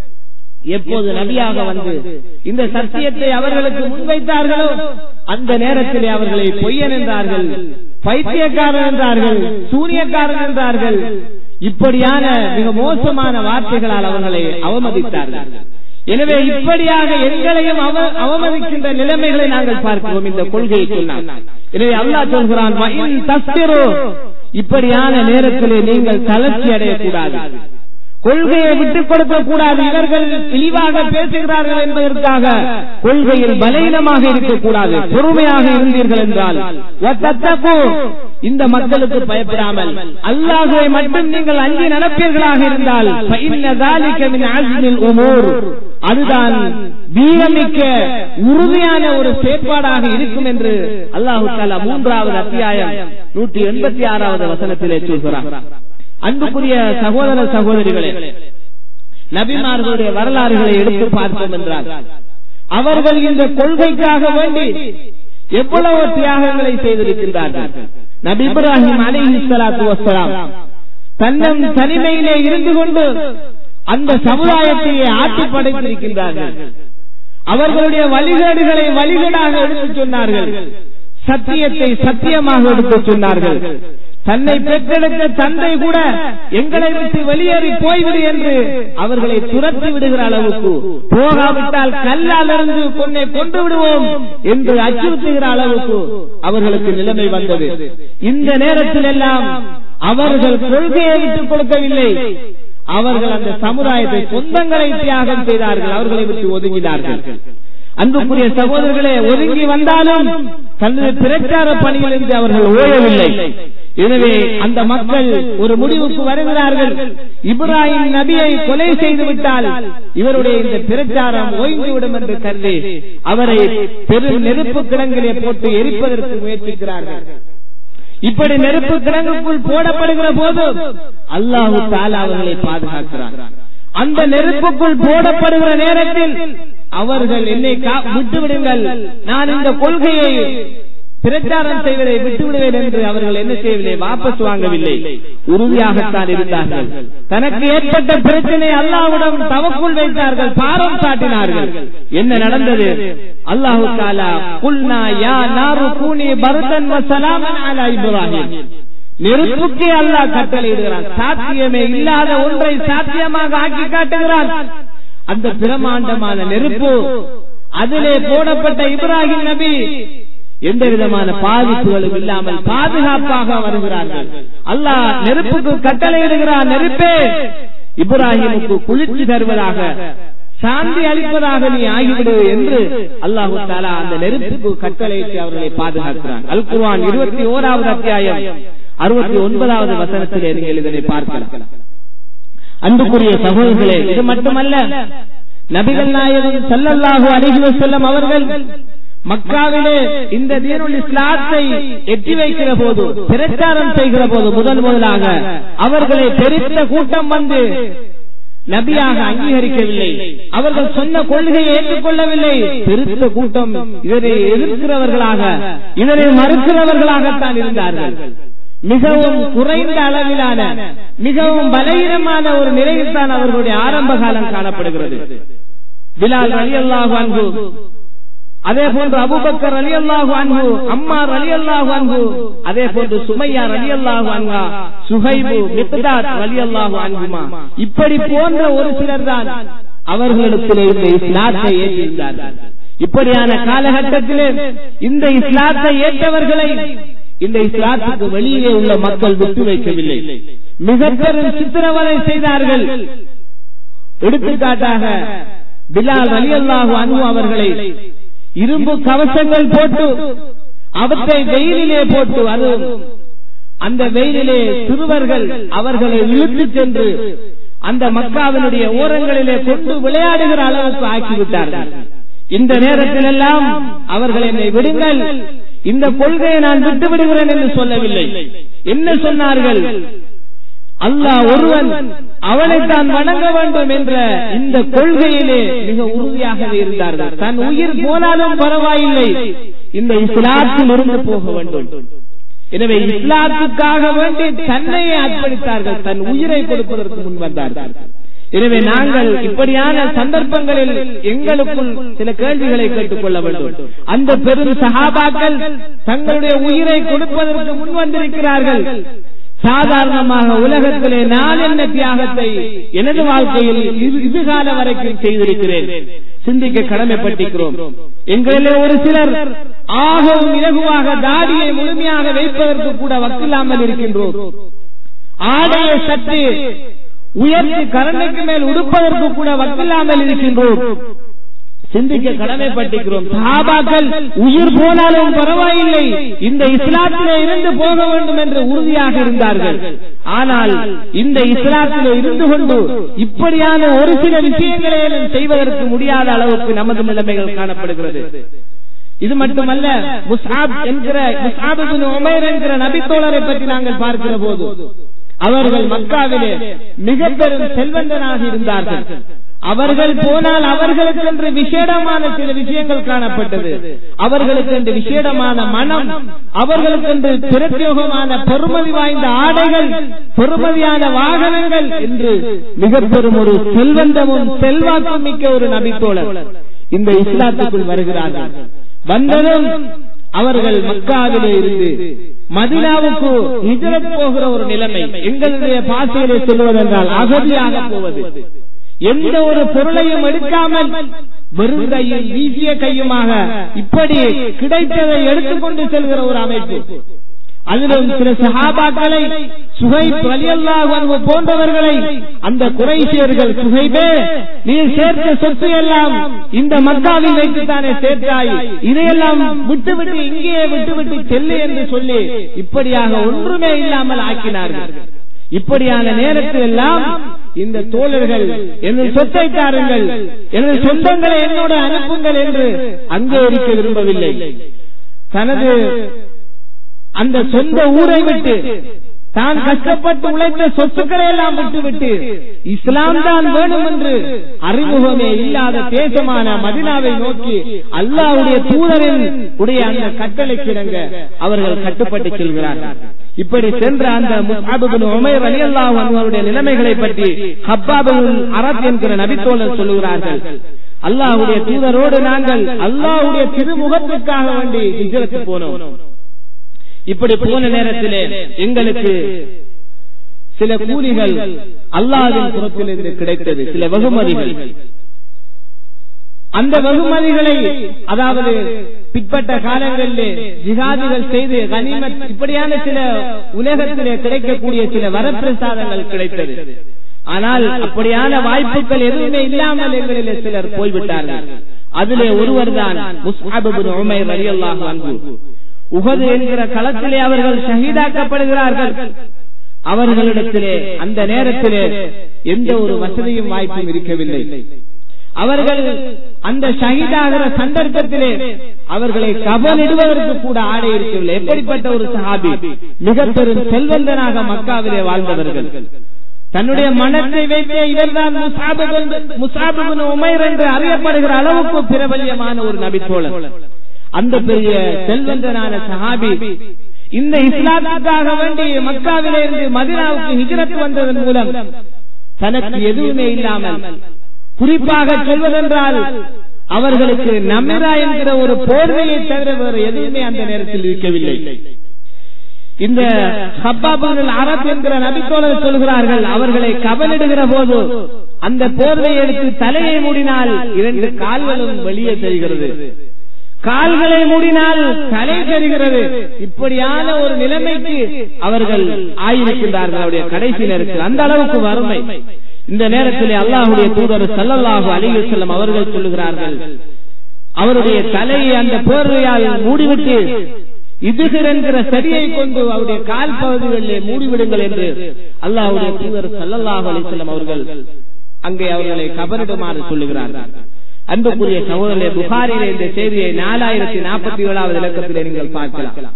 எப்போது நபியாக வந்து இந்த சத்தியத்தை அவர்களுக்கு முன்வைத்தார்களோ அந்த நேரத்திலே அவர்களை பொய்யன் என்றார்கள் பைத்தியக்காரன் என்றார்கள் சூனியக்காரன் என்றார்கள் இப்படியான மிக மோசமான வார்த்தைகளால் அவர்களை அவமதித்தார்கள் எனவே இப்படியாக எங்களையும் அவ- அவமதிக்கின்ற நிலைமைகளை நாங்கள் பார்க்கிறோம் இந்த கொள்கையை சொன்னார் எனவே அல்லாஹ் சொல்கிறான் "வஇன் தஸ்பிரு", இப்படியான நேரத்திலே நீங்கள் தளர்ச்சி அடையக்கூடாது கொள்கையை விட்டுக் கொடுக்க கூடாது இவர்கள் இழிவாக பேசுகிறார்கள் என்பதற்காக கொள்கையில் பலவீனமாக இருக்கக்கூடாது பொறுமையாக இருந்தீர்கள் என்றால் "வத்தத்தகு", இந்த மக்களுக்கு பயப்படாமல் அல்லாஹுவை மட்டும் நீங்கள் அஞ்சி நடப்பீர்களாக இருந்தால் "ஃபஇன்ன ذَلِكَ مِنْ عَزْمِ الْأُمُورِ", அதுதான் வீரமிக்க உறுதியான ஒரு செயற்பாடாக இருக்கும் என்று அல்லாஹு தாலா மூன்றாவது அத்தியாயம் நூற்றி எண்பத்தி ஆறாவது வசனத்திலே சொல்கிறார் அன்புக்குரிய சகோதர சகோதரிகளே நபிமார்களுடைய வரலாறுகளை எடுத்து பார்த்தோம் என்றால் அவர்கள் இந்த கொள்கைக்காக வேண்டி எவ்வளவு தியாகங்களை செய்திருக்கின்றார்கள் நபி இப்ராஹிம் அலைஹி ஸலாத்து வஸ்ஸலாம் தன்னம் தனிமையிலே இருந்து கொண்டு அந்த சமுதாயத்தையே ஆட்டி படைத்திருக்கின்றார்கள் அவர்களுடைய வழிகேடுகளை வழிகேடாக எடுத்துச் சொன்னார்கள் சத்தியத்தை சத்தியமாக எடுத்துச் சொன்னார்கள் தன்னை பெற்றெடுத்த தந்தை கூட எங்களை விட்டு வெளியேறி போய்விடு என்று அவர்களை துரத்தி விடுகிற அளவுக்கு போகாவிட்டால் கல்லால் இருந்து கொன்னை கொண்டு விடுவோம் என்று அச்சுறுத்துகிற அளவுக்கு அவர்களுக்கு நிலைமை வந்தது இந்த நேரத்தில் எல்லாம் அவர்கள் கொள்கையை விட்டுக் கொடுக்கவில்லை அவர்கள் அந்த சமுதாயத்தை சொந்தங்களை தியாகம் செய்தார்கள் அவர்களை விட்டு ஒதுங்கினார்கள் அன்புக்குரிய சகோதரர்களே ஒதுங்கி வந்தாலும் தனது பிரச்சார பணியிலிருந்து அவர்கள் ஓயவில்லை எனவே அந்த மக்கள் ஒரு முடிவுக்கு வருகிறார்கள் இப்ராஹிம் நபியை கொலை செய்து விட்டால் இவருடைய இந்த பிரச்சாரம் ஓய்ந்துவிடும் என்று கருதி அவரை பெரும் நெருப்பு கிடங்கிலே போட்டு எரிப்பதற்கு முயற்சிக்கிறார்கள் இப்படி நெருப்பு கிடங்குக்குள் போடப்படுகிற போது அல்லாஹு தாலா அவர்களை பாதுகாக்கிறார் அந்த நெருப்புக்குள் போடப்படுகிற நேரத்தில் அவர்கள் என்னை கா- விட்டுவிடுங்கள் நான் இந்த கொள்கையை பிரச்சாரம் செய்வதை விட்டுவிடுவேன் என்று அவர்கள் என்ன செய்யவில்லை வாபஸ் வாங்கவில்லை உறுதியாகத்தான் இருந்தார்கள் தனக்கு ஏற்பட்ட பிரச்சனை அல்லாஹ்விடம் தவக்குள் வைத்தார்கள் பாரம் சாட்டினார்கள் என்ன நடந்தது அல்லாஹு தாலா குல்னா யா நாரு கூனி பரதன் வசலாமன் அலா இப்ராஹிம் நெருப்புக்கே அல்லாஹ் கட்டளையிடுகிறான் சாத்தியமே இல்லாத ஒன்றை சாத்தியமாக ஆக்கி காட்டுகிறான் அந்த பிரமாண்டமான நெருப்பு அதிலே போடப்பட்ட இப்ராஹிம் நபி எந்த விதமான பாதிப்புகளும் இல்லாமல் பாதுகாப்பாக வருகிறார்கள் அல்லாஹ் நெருப்புக்கு கட்டளையிடுகிறான் நெருப்பே இப்ராஹிமுக்கு குளிர்ச்சி தருவதாக சாந்தி அளிப்பதாக நீ ஆகிவிடு என்று அல்லாஹு தாலா அந்த நெருப்புக்கு கட்டளையிட்டு அவர்களை பாதுகாக்கிறான் அல் குர்ஆன் இருபத்தி ஓராவது அத்தியாயம் அறுபத்தி ஒன்பதாவது வசனத்திலே நீங்கள் இதனை பார்க்கலாம் அன்புக்குரிய சகோதரர்களே இது மட்டுமல்ல நபிகள் நாயகம் ஸல்லல்லாஹு அலைஹி வஸல்லம் அவர்கள் மக்காவிலே இந்த தீனுல் இஸ்லாத்தை எட்டி வைக்கிற போது பிரச்சாரம் செய்கிற போது முதல் முதலாக அவர்களை பெருத்த கூட்டம் வந்து நபியாக அங்கீகரிக்கவில்லை அவர்கள் சொன்ன கொள்கையை ஏற்றுக்கொள்ளவில்லை பெருத்த கூட்டம் இதனை எதிர்க்கிறவர்களாக இதனை மறுக்கிறவர்களாகத்தான் இருந்தார்கள் மிகவும் குறைந்த அளவிலான மிகவும் பலகீனமான ஒரு நிலையில் தான் அவர்களுடைய ஆரம்ப காலம் காணப்படுகிறது பிலால் அலி அல்லாஹு அன்பு அதே போன்று அபுபக்கர் அலி அல்லாஹு அன்பு அம்மார் அலி அல்லாஹு அன்பு அதே போன்று சுமையார் அலி அல்லாஹு அன்ஹா சுஹைபு மிக்தாத் அலி அல்லாஹு அன்புமா இப்படி போன்ற ஒரு சிலர் தான் அவர்களிடத்தில் இந்த இஸ்லாத்தை ஏற்றிருந்தார்கள் இப்படியான காலகட்டத்திலே இந்த இஸ்லாத்தை ஏற்றவர்களை இந்த இஸ்லாத்துக்கு வெளியே உள்ள மக்கள் விட்டு வைக்கவில்லை மிக பெரும் சித்திரவதை செய்தார்கள் எடுத்துக்காட்டாக பிலால் அலி அல்லாஹு அன்பு அவர்களை இரும்பு கவசங்கள் போட்டு அவற்றை வெயிலிலே போட்டு அது அந்த வெயிலிலே சிறுவர்கள் அவர்களை இழுத்து சென்று அந்த மக்காவினுடைய ஓரங்களிலே கொண்டு விளையாடுகிற அளவுக்கு ஆக்கிவிட்டார்கள் இந்த நேரத்தில் எல்லாம் அவர்கள் என்னை விடுங்கள் இந்த கொள்கையை நான் விட்டு விடுகிறேன் என்று சொல்லவில்லை என்ன சொன்னார்கள் அல்லாஹ் ஒருவன் அவனைத்தான் வணங்க வேண்டும் என்ற இந்த கொள்கையிலே மிக உறுதியாகவே இருந்தார்கள் தன் உயிர் போனாலும் பரவாயில்லை இந்த இஸ்லாத்தில் இருந்து போக வேண்டும் எனவே இஸ்லாத்துக்காக வேண்டி தன்னையே அர்ப்பணித்தார்கள் தன் உயிரை கொடுப்பதற்கு முன் வந்தார்கள் எனவே நாங்கள் இப்படியான சந்தர்ப்பங்களில் எங்களுக்குள் சில கேள்விகளை கேட்டுக் கொள்ள வேண்டும் அந்த பெரும் சகாபாக்கள் தங்களுடைய உயிரை கொடுப்பதற்கு முன் வந்திருக்கிறார்கள் சாதாரணமாக உலகத்திலே நான் என்ன தியாகத்தை எனது வாழ்க்கையில் இதுகால வரைக்கும் செய்திருக்கிறேன் சிந்திக்க கடமைப்பட்டிருக்கிறோம் எங்களிலே ஒரு சிலர் ஆகவும் இலகுவாக தாடியை முழுமையாக வைப்பதற்கு கூட வக்கில்லாமல் இருக்கின்றோம் ஆடையை சற்று உயர்த்தி கரண்டைக்கு மேல் உடுப்பதற்கு கூட வக்கில்லாமல் இருக்கின்றோம் சிந்திக்க கடமைப்பட்டிருக்கிறோம் சஹாபாக்கள் உயிர் போனாலும் பரவாயில்லை இந்த இஸ்லாத்திலே இருந்து போக வேண்டும் என்று உறுதியாக இருந்தார்கள் ஆனால் இந்த இஸ்லாத்திலே இருந்து கொண்டு இப்படியான ஒரு சில விஷயங்களை செய்வதற்கு முடியாத அளவுக்கு நமது நிலைமைகள் காணப்படுகிறது இது மட்டுமல்ல முஸ்ஆப் என்கிற முஸ்ஆப் உமைர் என்கிற நபித்தோழரை பற்றி நாங்கள் பார்க்கிற போது அவர்கள் மக்காவிலே மிக பெரும் செல்வந்தனாக இருந்தார்கள் அவர்கள் போனால் அவர்களுக்கென்று விசேடமான சில விஷயங்கள் காணப்பட்டது அவர்களுக்கென்று விசேடமான மனம் அவர்களுக்கென்று பிரத்யோகமான பெருமதி வாய்ந்த ஆடைகள் பெருமதியான வாகனங்கள் என்று மிக பெரும் ஒரு செல்வந்தமும் செல்வாக்கும் மிக்க ஒரு நபித்தோழர் இந்த இஸ்லாத்துக்குள் வருகிறார்கள் வந்ததும் அவர்கள் மக்காவிலே இருந்து மதினாவுக்கு ஹிஜரத் போகிற ஒரு நிலைமை எங்களுடைய பாசையிலே சொல்வதென்றால் அகதியாக போவது எந்த ஒரு பொருளையும் எடுக்காமல் வெறும் கையும் வீசிய கையுமாக இப்படி கிடைத்ததை எடுத்துக்கொண்டு செல்கிற ஒரு அமைப்பு அதிலும் சில சஹாபாக்களை சுகை வலியல்லாஹ் போன்றவர்களை அந்த குறைசியர்கள் சுகைபே நீ சேர்த்த சொத்து எல்லாம் இந்த மக்காவில் வைத்துத்தானே சேர்த்தாய் இதையெல்லாம் விட்டுவிட்டு இங்கேயே விட்டுவிட்டு செல்லு என்று சொல்லி இப்படியாக ஒன்றுமே இல்லாமல் ஆக்கினார்கள் இப்படியான நேரத்தில் எல்லாம் இந்த தோழர்கள் எனது சொத்தை தாருங்கள் எனது சொந்தங்களை என்னோட அனுப்புங்கள் என்று அங்கே இருக்க விரும்பவில்லை தனது அந்த சொந்த ஊரை விட்டு தான் கஷ்டப்பட்டு உழைத்த சொத்துக்களை எல்லாம் விட்டுவிட்டு இஸ்லாம் தான் வேணும் என்று அறிமுகமே இல்லாத தேசமான மதினாவை நோக்கி அல்லாவுடைய தூதரின் உடைய அந்த கட்டளைக்கு இணங்க அவர்கள் கட்டுப்பட்டு செல்கிறார்கள் இப்படி சென்ற அந்த உமைர் அலி அல்லாஹ் அவருடைய நிலைமைகளை பற்றி ஹப்பாபுல் அரத் என்கிற நபித்தோழர் சொல்லுகிறார்கள் அல்லாஹுடைய தூதரோடு நாங்கள் அல்லாஹுடைய திருமுகத்துக்காக வேண்டி ஹிஜரத்து போனோம் இப்படி போன நேரத்திலே எங்களுக்கு சில கூலிகள் அல்லாவின் புறத்திலிருந்து கிடைத்தது சில வெகுமதிகள் அந்த வெகுமதிகளை அதாவது பிற்பட்ட காலங்களிலே ஜிகாதிகள் செய்து கனிமத் இப்படியான சில உலகத்திலே கிடைக்கக்கூடிய சில வரப்பிரசாதங்கள் கிடைத்தது ஆனால் அப்படியான வாய்ப்புகள் எதுவுமே இல்லாமல் எங்களிலே சிலர் போய்விட்டார்கள் அதிலே ஒருவர் தான் முஸ்ஹாபின் உமைர் அலி அல்லாஹ் அன்பு உகது என்கிற களத்திலே அவர்கள் ஷஹீதாக்கப்படுகிறார்கள் அவர்களிடத்திலே அந்த நேரத்திலே எந்த ஒரு வசதியும் வாய்ப்பும் இருக்கவில்லை அவர்கள் அந்த ஷஹீதாகிற சந்தர்ப்பத்திலே அவர்களை கவனிடுவதற்கு கூட ஆடை இருக்கவில்லை எப்படிப்பட்ட ஒரு சஹாபி மிக பெரும் செல்வந்தனாக மக்காவிலே வாழ்ந்தவர்கள் தன்னுடைய மனத்தை வைத்தே இவர்தான் முசாபிபின் உமைர் என்று அறியப்படுகிற அளவுக்கு பிரபல்யமான ஒரு நபித்தோழர் அந்த பெரிய செல்வந்தனான சஹாபி இந்த இஸ்லாத்துக்காக வேண்டி மக்காவிலே இருந்து மதினாவுக்கு ஹிஜரத் வந்ததன் மூலம் தனக்கு எதுவுமே இல்லாமல் குறிப்பாக சொல்வதென்றால் அவர்களுக்கு நமிரா என்கிற ஒரு போர்வையை தவிர வேறு எதுவுமே அந்த நேரத்தில் இருக்கவில்லை இந்த ஹப்பாபுகள் அரப் என்கிற நபித்தோழர் சொல்கிறார்கள் அவர்களை கவனிடுகிற போது அந்த போர்வையை எடுத்து தலையை மூடினால் இரண்டு கால்களும் வெளியே தெரிகிறது கால்களை மூடினால் தலை தெரிகிறது இப்படியான ஒரு நிலைமைக்கு அவர்கள் ஆயிருக்கின்றார்கள் அவருடைய கடைசி நேரத்தில் அந்த அளவுக்கு வறுமை இந்த நேரத்தில் அல்லாஹுடைய தூதர் சல்லல்லாஹு அலிஹி செல்லம் அவர்கள் சொல்லுகிறார்கள் அவருடைய தலையை அந்த போர்வையால் மூடிவிட்டு இதுகிற என்கிற செடியை கொண்டு அவருடைய கால் பகுதிகளிலே மூடிவிடுங்கள் என்று அல்லாஹுடைய தூதர் சல்லல்லாஹு அலி செல்லம் அவர்கள் அங்கே அவர்களை கபரிடுமாறு சொல்லுகிறார்கள் அன்புக்குரிய சகோதரே புகாரிலே இந்த செய்தியை நாலாயிரத்தி நாற்பத்தி ஏழாவது இலக்கத்திலே நீங்கள் பார்க்கலாம்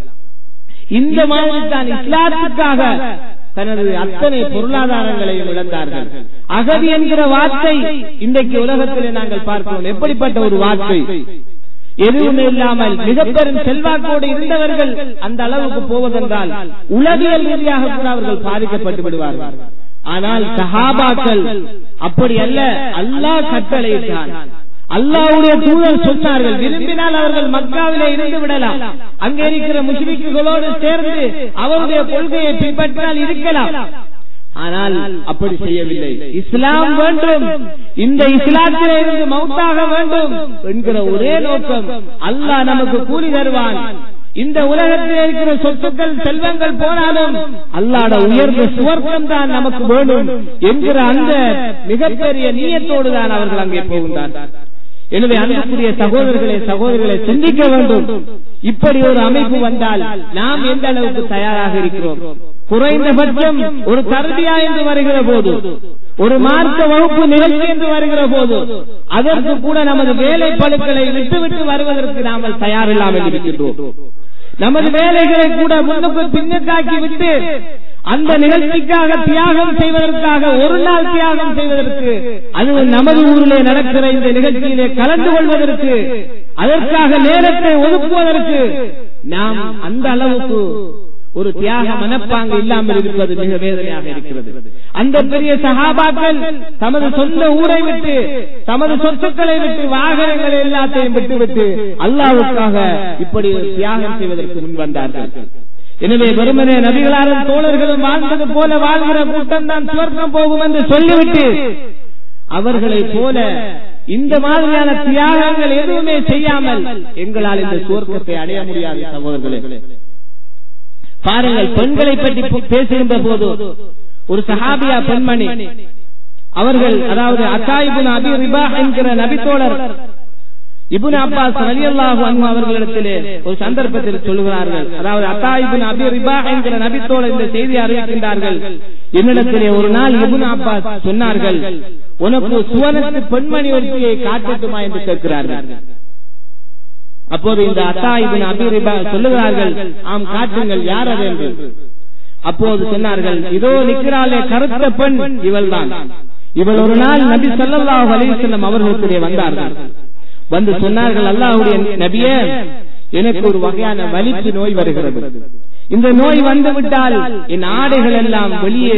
இந்த மாதிரி தான் இஸ்லாத்துக்காக தனது அத்தனை பொருளாதாரங்களையும் இழந்தார்கள் அகதி என்கிற வார்த்தை இன்றைக்கு உலகத்திலே நாங்கள் பார்க்கிறோம் எப்படிப்பட்ட ஒரு வார்த்தை எதுவுமே இல்லாமல் மிக பெரும் செல்வாக்கோடு இருந்தவர்கள் அந்த அளவுக்கு போவதென்றால் உலகியல் ரீதியாக கூட அவர்கள் பாதிக்கப்பட்டு விடுவார்கள் ஆனால் சஹாபாக்கள் அப்படி அல்ல அல்லாஹ் கட்டளையிட்டான் அல்லாவுடைய தூதர் சொன்னார்கள் விரும்பினால் அவர்கள் மக்காவிலே இருந்து விடலாம் அங்கே இருக்கிற முஸ்லிம்களோடு சேர்ந்து அவருடைய கொள்கையை பின்பற்றினால் இருக்கலாம் ஆனால் அப்படி செய்யவில்லை இஸ்லாம் வேண்டும் இந்த இஸ்லாத்திலே இருந்து மவுத்தாக வேண்டும் என்கிற ஒரே நோக்கம் அல்லாஹ் நமக்கு கூலி தருவான் இந்த உலகத்தில் இருக்கிற சொத்துக்கள் செல்வங்கள் போனாலும் அல்லாட உயர்ந்த சுவர்க்கம் தான் நமக்கு வேணும் என்கிற அந்த மிகப்பெரிய நீயத்தோடு தான் அவர்கள் அங்கே போகின்றார்கள் எனவே அன்புக்குரிய சகோதரர்களே சகோதரர்களை சிந்திக்க வேண்டும் இப்படி ஒரு அமைப்பு வந்தால் நாம் எந்த அளவுக்கு தயாராக இருக்கிறோம் குறைந்தபட்சம் ஒரு கருதியா என்று வருகிற போது ஒரு மார்க்க வகுப்பு நிகழ்ச்சி என்று வருகிற போது அதற்கு கூட நமது வேலை பழுக்களை விட்டுவிட்டு வருவதற்கு நாமல் தயாரில்லாமல் இருக்கின்றோம் நமது வேலைகளை கூட முன்னுக்கு பின்னத்தாக்கி விட்டு அந்த நிகழ்ச்சிக்காக தியாகம் செய்வதற்காக ஒரு நாள் தியாகம் செய்வதற்கு அது நமது ஊரிலே நடக்கிற இந்த நிகழ்ச்சியிலே கலந்து கொள்வதற்கு அதற்காக நேரத்தை ஒதுக்குவதற்கு நாம் அந்த அளவுக்கு ஒரு தியாக மனப்பாங்கு இல்லாமல் இருப்பது மிக வேதனையாக இருக்கிறது அந்த பெரிய சகாபாக்கள் தமது சொந்த ஊரை விட்டு தமது சொத்துக்களை விட்டு வாகனங்களை எல்லாத்தையும் விட்டுவிட்டு அல்லாவுக்காக இப்படி தியாகம் செய்வதற்கு முன் வந்தார்கள் எனவே வெறுமனே நபிகளாரும் தோழர்களும் வாழ்ந்தது போல வாழ்கிற கூட்டம் தான் சுவர்க்கம் போகும் என்று சொல்லிவிட்டு அவர்களை போல இந்த மாதிரியான தியாகங்கள் எதுவுமே செய்யாமல் எங்களால் இந்த சுவர்க்கத்தை அடைய முடியாது சகோதரர்களே பாருங்கள் பெண்களை பற்றி பேசுகின்ற போது ஒரு சஹாபியா பெண்மணி அவர்கள் அதாவது அத்தாயிபுன் அபி ரிபா என்கிற நபித்தோழர் இபுன் அப்பாஸ் ரலியல்லாஹு அன்ஹு அவர்களிடத்திலே ஒரு சந்தர்ப்பத்தில் சொல்லுகிறார்கள் அதாவது அத்தாயிபுன் அபி ரிபா என்கிற நபித்தோழர் இந்த செய்தி அறிவிக்கின்றார்கள் என்னிடத்திலே ஒரு நாள் இபுன் அப்பாஸ் சொன்னார்கள் உனக்கு சுவனத்து பெண்மணி ஒருத்தியை காட்டட்டுமா என்று கேட்கிறார்கள் அப்போது இந்த அத்தா இபின் அபிரிபா சொல்லுகிறார்கள் ஆம் காட்டுங்கள் யார் அது என்று அப்போது சொன்னார்கள் இதோ நிற்கிறாளே கருத்த பெண் இவள் தான் இவள் ஒரு நாள் நபி சல்லாஹ் அலிசல்லம் அவர்களுடைய வந்தார்கள் வந்து சொன்னார்கள் அல்லாஹுடைய நபியே எனக்கு ஒரு வகையான வலிப்பு நோய் வருகிறது இந்த நோய் வந்து விட்டால் என் ஆடைகள் எல்லாம் வெளியே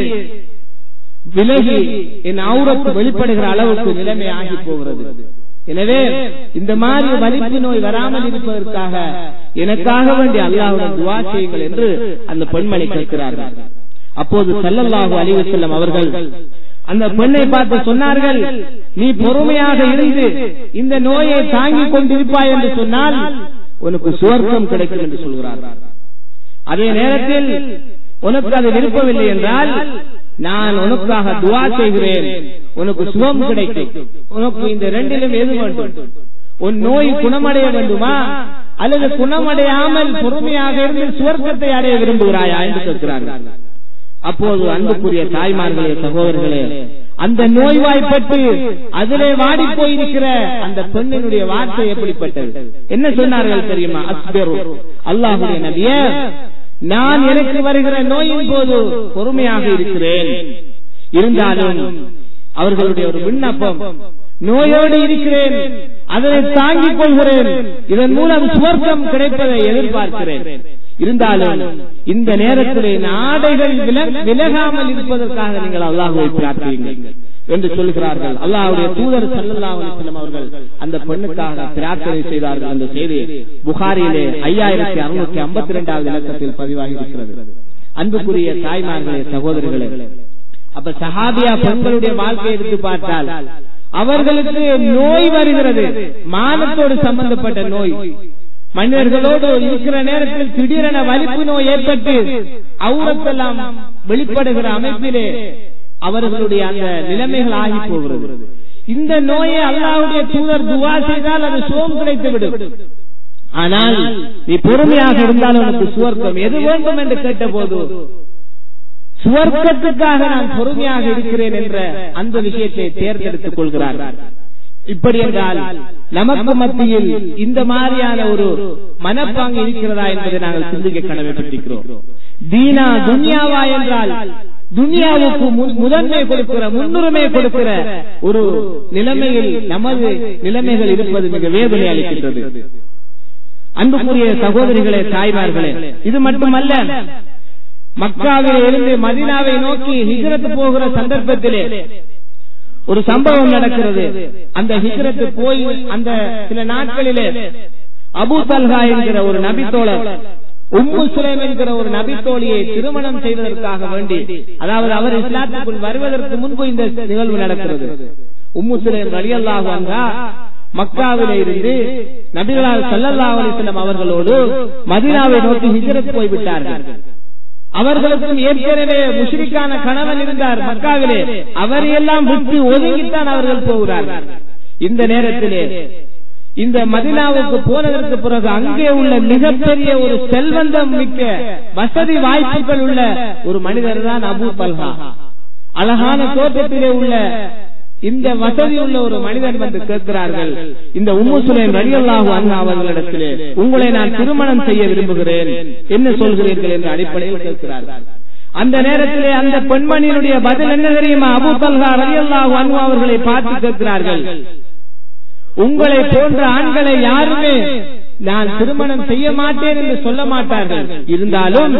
விலகி என் அவுரத்து வெளிப்படுகிற அளவுக்கு நிலைமை ஆகி போகிறது எனவே இந்த மாதிரி வலிப்பு நோய் வராமல் இருப்பதற்காக எனக்காக வேண்டிய அல்லாஹுடன் துவா செய்யுங்கள் என்று அந்த பெண்மணி கேட்கிறார்கள் அப்போது செல்லல்லாஹு அழிவு செல்லம் அவர்கள் அந்த பெண்ணை பார்த்து சொன்னார்கள் நீ பொறுமையாக இருந்து இந்த நோயை தாங்கிக் கொண்டிருப்பாய் என்று சொன்னால் உனக்கு சுவர்க்கம் கிடைக்கும் என்று சொல்கிறார்கள் அதே நேரத்தில் உனக்கு அது விருப்பமில்லை என்றால் நான் உனக்காக துவா செய்கிறேன் உனக்கு சுகம் கிடைக்கும் உனக்கு இந்த ரெண்டிலும் எது வேண்டும் உன் நோய் குணமடைய வேண்டுமா அல்லது குணமடையாமல் பொறுமையாக இருந்து சுவர்க்கத்தை அடைய விரும்புகிறாயா என்று கேட்கிறார்கள் அப்போது அன்புக்குரிய தாய்மார்களே சகோதரர்களே அந்த நோய்வாய்ப்பட்டு அதிலே வாடி போயிருக்கிற அந்த பெண்ணினுடைய வார்த்தை எப்படிப்பட்டது என்ன சொன்னார்கள் தெரியுமா அஸ்பெரு அல்லாஹுடைய நபிய நான் எனக்கு வருகிற நோயின் போது பொறுமையாக இருக்கிறேன் இருந்தாலும் அவர்களுடைய ஒரு விண்ணப்பம் நோயோடு இருக்கிறேன் அதனை தாங்கிக் கொள்கிறேன் இதன் மூலம் சுவர்க்கம் கிடைப்பதை எதிர்பார்க்கிறேன் இருந்தாலும் இந்த நேரத்திலே ஆடைகள் விலகாமல் இருப்பதற்காக நீங்கள் அல்லாஹுவை பிரார்த்தியுங்கள் என்று சொல்கிறார்கள் அல்லாஹுடைய தூதர் சல்லல்லாஹு அலைஹி வஸல்லம் அவர்கள் அந்த பெண்ணுக்காக பிரார்த்தனை செய்தார்கள் அந்த செய்தி புகாரியிலே ஐயாயிரத்தி அறுநூற்றி ஐம்பத்தி இரண்டாவது இலக்கத்தில் பதிவாகி இருக்கிறது அன்புக்குரிய தாய்மார்களே சகோதரர்களே அப்ப சஹாபியா பெண்களுடைய வாழ்க்கையை எடுத்து பார்த்தால் அவர்களுக்கு நோய் வருகிறது மானத்தோடு சம்பந்தப்பட்ட நோய் மனிதர்களோடு இருக்கிற நேரத்தில் திடீரென வலிப்பு நோய் ஏற்பட்டு அவுரத்தெல்லாம் வெளிப்படுகிற அமைப்பிலே அவர்களுடைய அந்த நிலைமைகள் ஆகி போகிறது இந்த நோயை அல்லாவுடைய தூதர் துவா செய்தால் அது சுகம் கிடைத்துவிடும் ஆனால் நீ பொறுமையாக இருந்தால் உனக்கு சுவர்க்கம் எது வேண்டும் என்று கேட்ட போது சுவர்க்கத்துக்காக நான் பொறுமையாக இருக்கிறேன் என்ற அந்த விஷயத்தை தேர்ந்தெடுத்துக் கொள்கிறார்கள் இப்படி என்றால் நமக்கு மத்தியில் இந்த மாதிரியான ஒரு மனப்பாங்கு இருக்கிறதா என்பதை நாங்கள் சிந்திக்க கடமைப்பட்டிருக்கிறோம் தீனா துன்யாவா என்றால் துனியாவுக்கு முதன்மை கொடுக்கிற முன்னுரிமை கொடுக்கிற ஒரு நிலைமையில் நமது நிலைமைகள் இருப்பது மிக வேதனை அளிக்கின்றது அன்புக்குரிய சகோதரிகளே தாய்மார்களே இது மட்டுமல்ல மக்காவிலே இருந்து மதினாவை நோக்கி ஹிஜரத்து போகிற சந்தர்ப்பத்திலே ஒரு சம்பவம் நடக்கிறது அந்த ஹிஜரத்து போய் அந்த சில நாட்களிலே அபு தல்ஹா என்கிற ஒரு நபித்தோழர் உம்மு சுலேம் என்கிற ஒரு நபித்தோழியை திருமணம் செய்வதற்காக வேண்டி அதாவது அவர் இஸ்லாத்துக்குள் வருவதற்கு முன்பு இந்த நிகழ்வு நடக்கிறது உம்மு சுலேம் ரலியல்லாஹு அன்ஹா மக்காவிலே இருந்து நபிகளார் ஸல்லல்லாஹு அலைஹி வஸல்லம் அவர்களோடு மதீனாவை நோக்கி ஹிஜ்ரத் போய்விட்டார்கள் அவர்களுக்கும் ஏற்கனவே முஷ்ரிக்கான கணவன் இருந்தார் மக்காவிலே அவரையெல்லாம் விட்டு ஒதுங்கித்தான் அவர்கள் போகிறார்கள் இந்த நேரத்திலே இந்த மதினாவுக்கு போனதற்கு பிறகு அங்கே உள்ள மிகப்பெரிய ஒரு செல்வந்தம் மிக்க வசதி வாய்ப்புகள் உள்ள ஒரு மனிதர் தான் அபு பல்ஹா அழகான தோற்றத்திலே உள்ள இந்த வசதி உள்ள ஒரு மனிதன் வந்து கேட்கிறார்கள் இந்த உம்மு சுலேம் ரலியல்லாஹு அன்ஹா அவர்களிடத்திலே உங்களை நான் திருமணம் செய்ய விரும்புகிறேன் என்ன சொல்கிறீர்கள் என்ற அடிப்படையில் கேட்கிறார்கள் அந்த நேரத்திலே அந்த பெண்மணியினுடைய பதில் என்ன தெரியுமா அபு தல்ஹா ரலியல்லாஹு அன்ஹு அவர்களை பார்த்து கேட்கிறார்கள் உங்களை போன்ற ஆண்களை யாருமே நான் திருமணம் செய்ய மாட்டேன் என்று சொல்ல மாட்டார்கள் இருந்தாலும்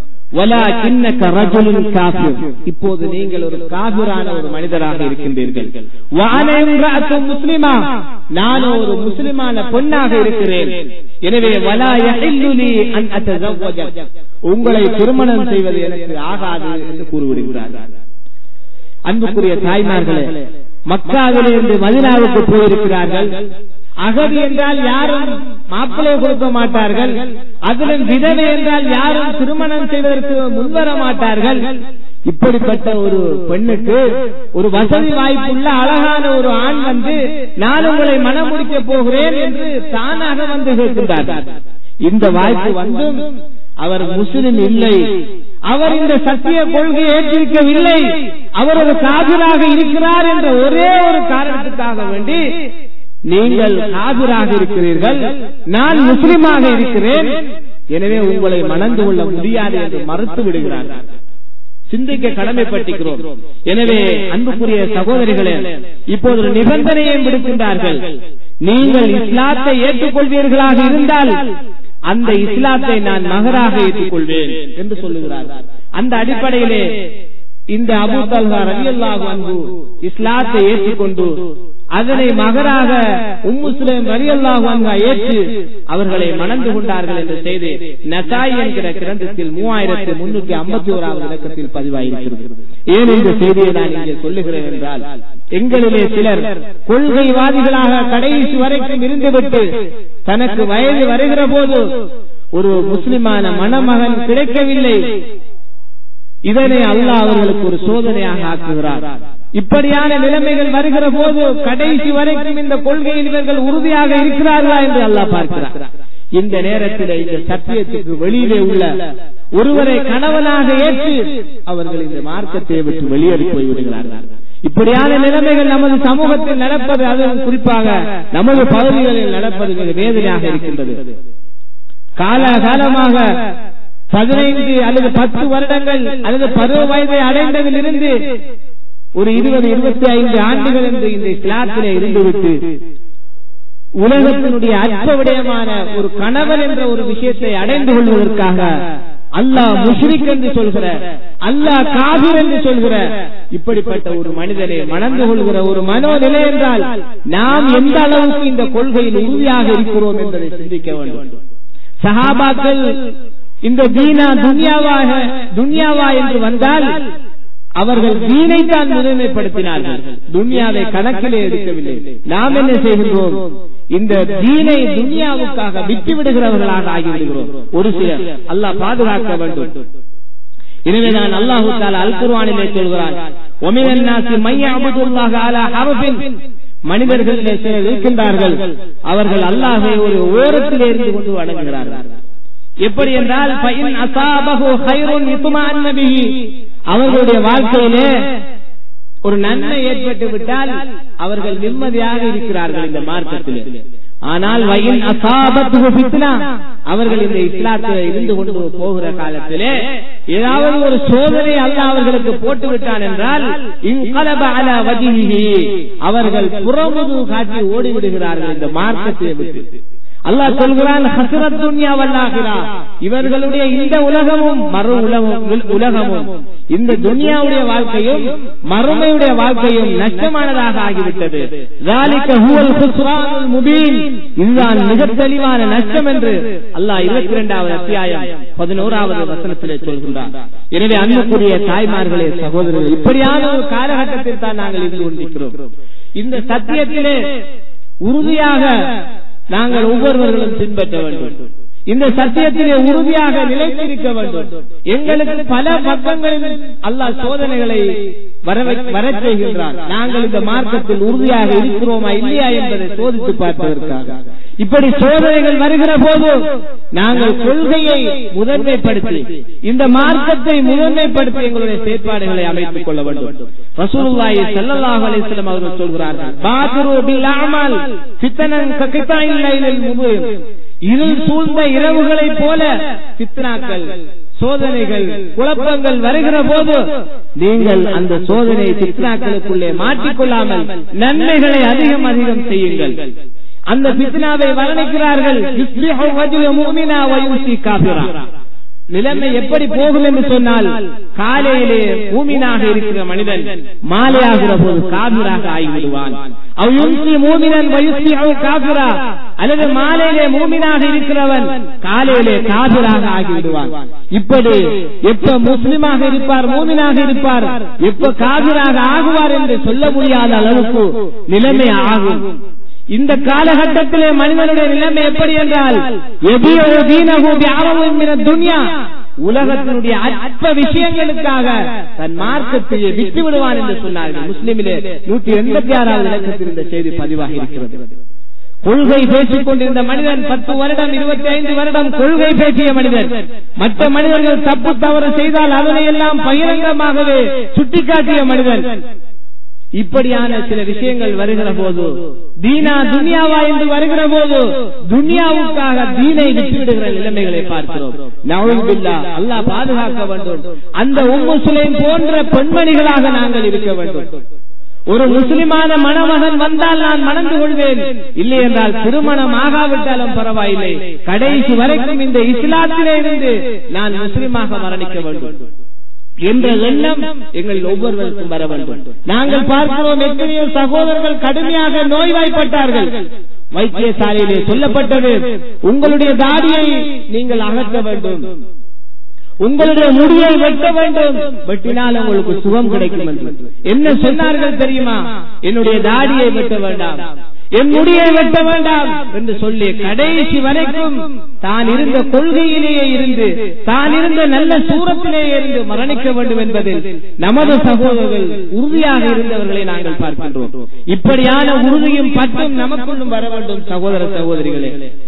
இப்போது நீங்கள் ஒரு காபிரான ஒரு மனிதராக இருக்கின்றீர்கள் முஸ்லிமா நான் ஒரு முஸ்லிமான பெண்ணாக இருக்கிறேன் எனவே உங்களை திருமணம் செய்வது எனக்கு ஆகாது என்று கூறிவிடுகிறார்கள் அன்புக்குரிய தாய்மார்களே மக்காவிலிருந்து மதினாவுக்கு போயிருக்கிறார்கள் அகதி என்றால் யாரும் மாப்பிள்ளை கொடுக்க மாட்டார்கள் அதிலும் விதவை என்றால் யாரும் திருமணம் செய்வதற்கு முன்வர மாட்டார்கள் இப்படிப்பட்ட ஒரு பெண்ணுக்கு ஒரு வசதி வாய்ப்புள்ள அழகான ஒரு ஆண் வந்து நான் உங்களை மனம் முடிக்க போகிறேன் என்று தானாக வந்து கேட்கின்றார்கள் இந்த வாய்ப்பு வந்தும் அவர் முஸ்லிம் இல்லை அவர் இந்த சத்திய கொள்கையை ஏற்றிருக்கவில்லை அவர் ஒரு காபிராக இருக்கிறார் என்ற ஒரே ஒரு காரணத்துக்காக வேண்டி நீங்கள் காபிராக இருக்கிறீர்கள் நான் முஸ்லிமாக இருக்கிறேன் எனவே உங்களை மணந்து கொள்ள முடியாது என்று மறுத்து விடுகிறார்கள் சிந்திக்க கடமைப்பட்டிருக்கிறோம் எனவே அன்புக்குரிய சகோதரிகளே இப்போது ஒரு நிபந்தனையை விடுக்கின்றார்கள் நீங்கள் இஸ்லாத்தை ஏற்றுக்கொள்வீர்களாக இருந்தால் அந்த இஸ்லாத்தை நான் மகராக ஏற்றுக்கொள்வேன் என்று சொல்லுகிறார்கள் அந்த அடிப்படையிலே இந்த அபு தல்ஹா ரலியல்லாஹு அன்ஹு இஸ்லாத்தை ஏற்றுக்கொண்டு அதனை மகராக உம்முஸ்லிம் ரலியல்லாஹு அன்ஹா ஏற்று அவர்களை மணந்து கொண்டார்கள் என்ற செய்தி நசாய் என்கிற கிரந்தத்தில் மூவாயிரத்தி முன்னூத்தி ஐம்பத்தி ஓராவது இலக்கத்தில் பதிவாயிருக்கிறது ஏன் இந்த செய்தியை நான் இங்கே சொல்லுகிறேன் என்றால் எங்களிலே சிலர் கொள்கைவாதிகளாக கடைசி வரைக்கும் இருந்துவிட்டு தனக்கு வயது வருகிற போது ஒரு முஸ்லிமான மணமகன் கிடைக்கவில்லை இதனை அல்லாஹ் அவர்களுக்கு ஒரு சோதனையாக ஆக்குகிறார் இப்படியான நிலைமைகள் வருகிற போது கடைசி வரைக்கும் இந்த கொள்கையில் இவர்கள் உறுதியாக இருக்கிறார்களா என்று அல்லாஹ் பார்க்கிறார் இந்த நேரத்தில் இந்த சத்தியத்துக்கு வெளியிலே உள்ள ஒருவரை கணவனாக ஏற்று அவர்கள் இந்த மார்க்கத்தை விட்டு வெளியேறி போய்விடுகிறார்கள் இப்படியான நிலைமைகள் நமது சமூகத்தில் நடப்பது அதுவும் குறிப்பாக நமது பகுதிகளில் நடப்பது மிக வேதனையாக இருக்கின்றது கால காலமாக பதினைந்து அல்லது பத்து வருடங்கள் அல்லது பருவ வயதை அடைந்ததிலிருந்து ஒரு இருபது இருபத்தி ஐந்து ஆண்டுகள் என்று இந்த இஸ்லாத்திலே இருந்துவிட்டு உலகத்தினுடைய அற்ப விடயமான ஒரு கணவன் என்ற ஒரு விஷயத்தை அடைந்து கொள்வதற்காக அல்லாஹ் முஷ்ரிக் என்று சொல்கிற அல்லாஹ் காபிர் என்று சொல்கிற இப்படிப்பட்ட ஒரு மனிதனை மணந்து கொள்கிற ஒரு மனோநிலை என்றால் நாம் எந்த அளவுக்கு இந்த கொள்கையில் உறுதியாக இருக்கிறோம் என்பதை சிந்திக்க வேண்டும் சஹாபாக்கள் இந்த தீனா துன்யாவாக துன்யாவா என்று வந்தால் அவர்கள் தீனை தான் முதன்மைப்படுத்தினார்கள் துன்யாவை கணக்கிலே எடுக்கவில்லை நாம் என்ன செய்கின்றோம் இந்த தீனை துன்யாவுக்காக விட்டு விடுகிறவர்களாக ஆகிவிடுகிறோம் ஒரு சிலர் அல்லாஹ் பாதுகாக்க வேண்டும் எனவே நான் அல்லாஹு தாலா அல் குர்ஆனிலே சொல்கிறான் ஒமினன் நாசி மைய அபுதுல்லாஹ அலா ஹரஃபின் மனிதர்களிலே சிலர் இருக்கின்றார்கள் அவர்கள் அல்லாஹை ஒரு ஓரத்திலே இருந்து கொண்டு வணங்குகிறார்கள் எப்படி என்றால் பையன் அசாபகு ஹைருன் இத்துமான் பிஹி அவர்களுடைய வாழ்க்கையிலே ஒரு நன்மை ஏற்பட்டு விட்டால் அவர்கள் நிம்மதியாக இருக்கிறார்கள் இந்த மார்க்கத்திலே ஆனால் வயின் அசாபத்து பித்னா அவர்கள் இந்த இஸ்லாத்தில் இருந்து கொண்டு போகிற காலத்திலே ஏதாவது ஒரு சோதனை அல்ல அவர்களுக்கு போட்டு விட்டான் என்றால் இன்கலப அல வஜிஹி அவர்கள் புறமுது காட்டி ஓடிவிடுகிறார்கள் இந்த மார்க்கத்தை விட்டு அல்லாஹ் சொல்கிறான் ஹசரத் துன்யா வல்லாகிறா இவர்களுடைய இந்த உலகமும் மறு உலகம் உலகமும் இந்த துன்யாவுடைய வாழ்க்கையும் மறுமையுடைய வாழ்க்கையும் நஷ்டமானதாக ஆகிவிட்டது முபீன் இதுதான் மிக தெளிவான நஷ்டம் என்று அல்லாஹ் இருபத்தி இரண்டாவது அத்தியாயம் பதினோராவது வசனத்திலே சொல்கின்றார் எனவே அன்புக்குரிய தாய்மார்களே சகோதரர்கள் இப்படியான ஒரு காலகட்டத்தில் தான் நாங்கள் இருந்து கொண்டிருக்கிறோம் இந்த சத்தியத்திலே உறுதியாக நாங்கள் ஒவ்வொருவர்களும் பின்பற்ற வேண்டும் இந்த சத்தியத்திலே உறுதியாக நிலைத்திருக்க வேண்டும் எங்களுக்கு பல பக்கங்களில் அல்லாஹ் சோதனைகளை வரச் செய்கின்றான் நாங்கள் இந்த மார்க்கத்தில் உறுதியாக இருக்கிறோமா இல்லையா என்பதை சோதித்து பார்ப்பதற்காக இப்படி சோதனைகள் வருகிற போது நாங்கள் கொள்கையை முதன்மைப்படுத்தி இந்த மார்க்கத்தை முதன்மைப்படுத்தி எங்களுடைய செயற்பாடுகளை அமைத்துக் கொள்ள வேண்டும் ரசூலுல்லாஹி ஸல்லல்லாஹு அலைஹி வஸல்லம் அவர்கள் சொல்கிறார்கள் பாதுரு பில் அமல் ஃபித்னன் ககிதாயில் லைலில் முபீன் இருள் சூழ்ந்த இரவுகளைப் போல பித்னாக்கள் சோதனைகள் குழப்பங்கள் வருகிற போது நீங்கள் அந்த சோதனை பித்னாக்களுக்குள்ளே மாட்டிக்கொள்ளாமல் நன்மைகளை அதிகம் அதிகம் செய்யுங்கள் அந்த பித்னாவை வர்ணிக்கிறார்கள் நிலைமை எப்படி போகும் என்று சொன்னால் காலையிலே மூமினாக இருக்கிற மனிதன் மாலையாகிற போது காபிராக ஆகிவிடுவான் மூமினன் காபிரா அல்லது மாலையிலே மூமினாக இருக்கிறவன் காலையிலே காபிராக ஆகிவிடுவான் இப்படி எப்ப முஸ்லிமாக இருப்பார் மூமினாக இருப்பார் எப்ப காபிராக ஆகுவார் என்று சொல்ல முடியாத அளவுக்கு நிலைமை ஆகும் இந்த காலகட்டத்திலே மனிதனுடைய நிலைமை எப்படி என்றால் துன்யா உலகத்தினுடைய அற்ப விஷயங்களுக்காக தன் மார்க்கத்தையே விட்டு விடுவான் என்று சொன்னார்கள் முஸ்லிமிலே நூற்றி எண்பத்தி ஆறாவது இலக்கத்தில் இந்த செய்தி பதிவாக இருக்கிறது கொள்கை பேசிக் கொண்டிருந்த மனிதன் பத்து வருடம் இருபத்தி ஐந்து வருடம் கொள்கை பேசிய மனிதன் மற்ற மனிதர்கள் தப்பு தவறு செய்தால் அதனை எல்லாம் பகிரங்கமாகவே சுட்டிக்காட்டிய மனிதன் இப்படியான சில விஷயங்கள் வருகிற போது தீனா துன்யாவா என்று வருகிற போது துன்யாவுக்காக தீனை விட்டுவிடுகிற நிலைமைகளை பார்க்கிறோம் நவுபில்லா அல்லாஹ் பாதுகாக்க வேண்டும் அந்த உம்மு சுலைம் போன்ற பெண்மணிகளாக நாங்கள் இருக்க வேண்டும் ஒரு முஸ்லிமான மணமகன் வந்தால் நான் மணந்து கொள்வேன் இல்லை என்றால் திருமணம் ஆகாவிட்டாலும் பரவாயில்லை கடைசி வரைக்கும் இந்த இஸ்லாத்திலே இருந்து நான் முஸ்லிமாக மரணிக்க வேண்டும் என்ற எண்ணம் எங்களில் ஒவ்வொருவருக்கும் வர வேண்டும் நாங்கள் பார்க்கிறோம் எத்தனையோ சகோதரர்கள் கடுமையாக நோய்வாய்ப்பட்டார்கள் வைத்தியசாலையிலே சொல்லப்பட்டது உங்களுடைய தாடியை நீங்கள் அகற்ற வேண்டும் உங்களுடைய முடியை வெட்ட வேண்டும் வெட்டினால் உங்களுக்கு சுகம் கிடைக்கும் என்று என்ன சொன்னார்கள் தெரியுமா என்னுடைய தாடியை வெட்ட வேண்டாம் என் முடியை வெட்ட வேண்டாம் என்று சொல்லி கடைசி வரைக்கும் தான் இருந்த கொள்கையிலேயே இருந்து தான் இருந்த நல்ல சூரத்திலேயே இருந்து மரணிக்க வேண்டும் என்பதில் நமது சகோதரர்கள் உறுதியாக இருந்தவர்களை நாங்கள் பார்க்கின்றோம் இப்படியான உறுதியும் பற்றும் நமக்குள்ளும் வர வேண்டும் சகோதர சகோதரிகளே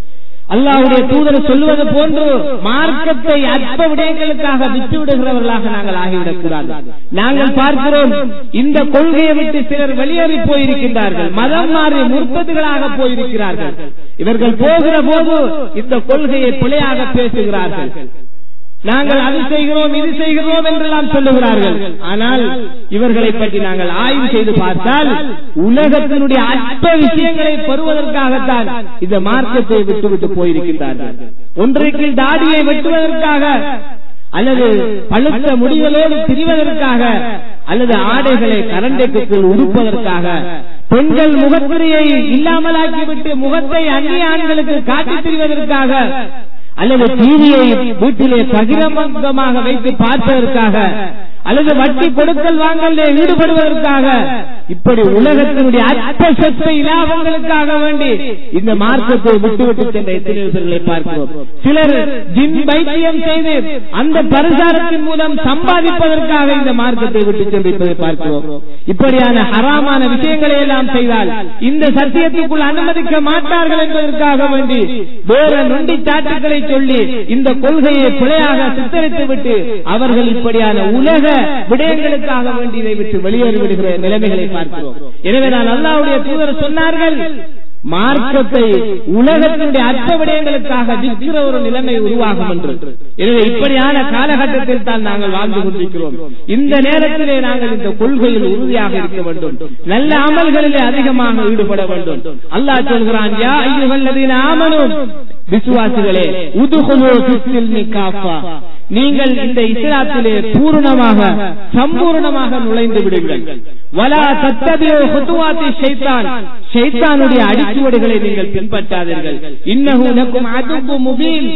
அல்லாஹ்வுடைய தூதர் சொல்லுவது போன்று மார்க்கத்தை அற்ப விடயங்களுக்காக விட்டு விடுகிறவர்களாக நாங்கள் ஆகிவிடக் கூடாது நாங்கள் பார்க்கிறோம் இந்த கொள்கையை விட்டு சிலர் வெளியேறி போயிருக்கின்றார்கள் மதம் மாறி முற்பதுகளாக போயிருக்கிறார்கள் இவர்கள் போகிற போது இந்த கொள்கையை பிழையாக பேசுகிறார்கள் நாங்கள் அது செய்கிறோம் இது செய்கிறோம் என்றெல்லாம் சொல்லுகிறார்கள் ஆனால் இவர்களை பற்றி நாங்கள் ஆய்வு செய்து பார்த்தால் உலகத்தினுடைய அற்ப விஷயங்களை பெறுவதற்காகத்தான் இந்த மார்க்கத்தை விட்டுவிட்டு போயிருக்கின்றார்கள் ஒன்றைக்கு தாடியை வெட்டுவதற்காக அல்லது பழுத்த முடிகளோடு திரிவதற்காக அல்லது ஆடைகளை கரண்டைக்குள் உடுப்பதற்காக பெண்கள் முகத்திரையை இல்லாமலாக்கிவிட்டு முகத்தை அந்நிய ஆண்களுக்கு காட்டித் திரிவதற்காக அல்லது டிவியை வீட்டிலே பகிரங்கமாக வைத்து பார்ப்பதற்காக அல்லது வட்டி கொடுக்கல் வாங்கலே ஈடுபடுவதற்காக இப்படி உலகத்தினுடைய அற்ப சொத்தை லாபங்களுக்காக வேண்டி இந்த மார்க்கத்தை விட்டுவிட்டு சென்ற எத்தனை பேர்களை பார்க்கிறோம் சிலர் ஜின் வைத்தியம் செய்து அந்த பரிசாரத்தின் மூலம் சம்பாதிப்பதற்காக இந்த மார்க்கத்தை விட்டு சென்றிருப்பதை பார்க்கிறோம் இப்படியான ஹராமான விஷயங்களை எல்லாம் செய்தால் இந்த சத்தியத்துக்குள் அனுமதிக்க மாட்டார்கள் என்பதற்காக வேண்டி வேற நொண்டி சாட்டுக்களை சொல்லி இந்த கொள்கையை பிழையாக சித்தரித்து விட்டு அவர்கள் இப்படியான உலக விடயங்களுக்காக வேண்டி இதை விட்டு வெளியேறி விடுகிற நிலைமைகளை பார்க்கிறோம் எனவே நான் அல்லாவுடைய தூதர் சொன்னார்கள் மார்க்கத்தை உலகத்தினுடைய அற்ப விடயங்களுக்காக விற்கிற ஒரு நிலைமை உருவாகும் என்று எனவே இப்படியான காலகட்டத்தில் தான் நாங்கள் வாழ்ந்து கொண்டிருக்கிறோம் இந்த நேரத்திலே நாங்கள் இந்த கொள்கையில் உறுதியாக இருக்க வேண்டும் நல்ல அமல்களிலே அதிகமாக ஈடுபட வேண்டும் அல்லாஹ் சொல்கிறான் யா ஐயுகல்லதீன ஆமனும் விசுவாசிகளே உதுகுலோ ஃபிஸ்ஸில் நிகாஃபா நீங்கள் இந்த இஸ்லாத்திலே பூர்ணமாக சம்பூர்ணமாக நுழைந்து விடுங்கள் வலா தத்தபியோ ஹுதுவாத்தி ஷைத்தான் ஷைத்தானுடைய அடிச்சுவடுகளை நீங்கள் பின்பற்றாதீர்கள் இன்னஹு லக்கும் அதுப்பு முபீன்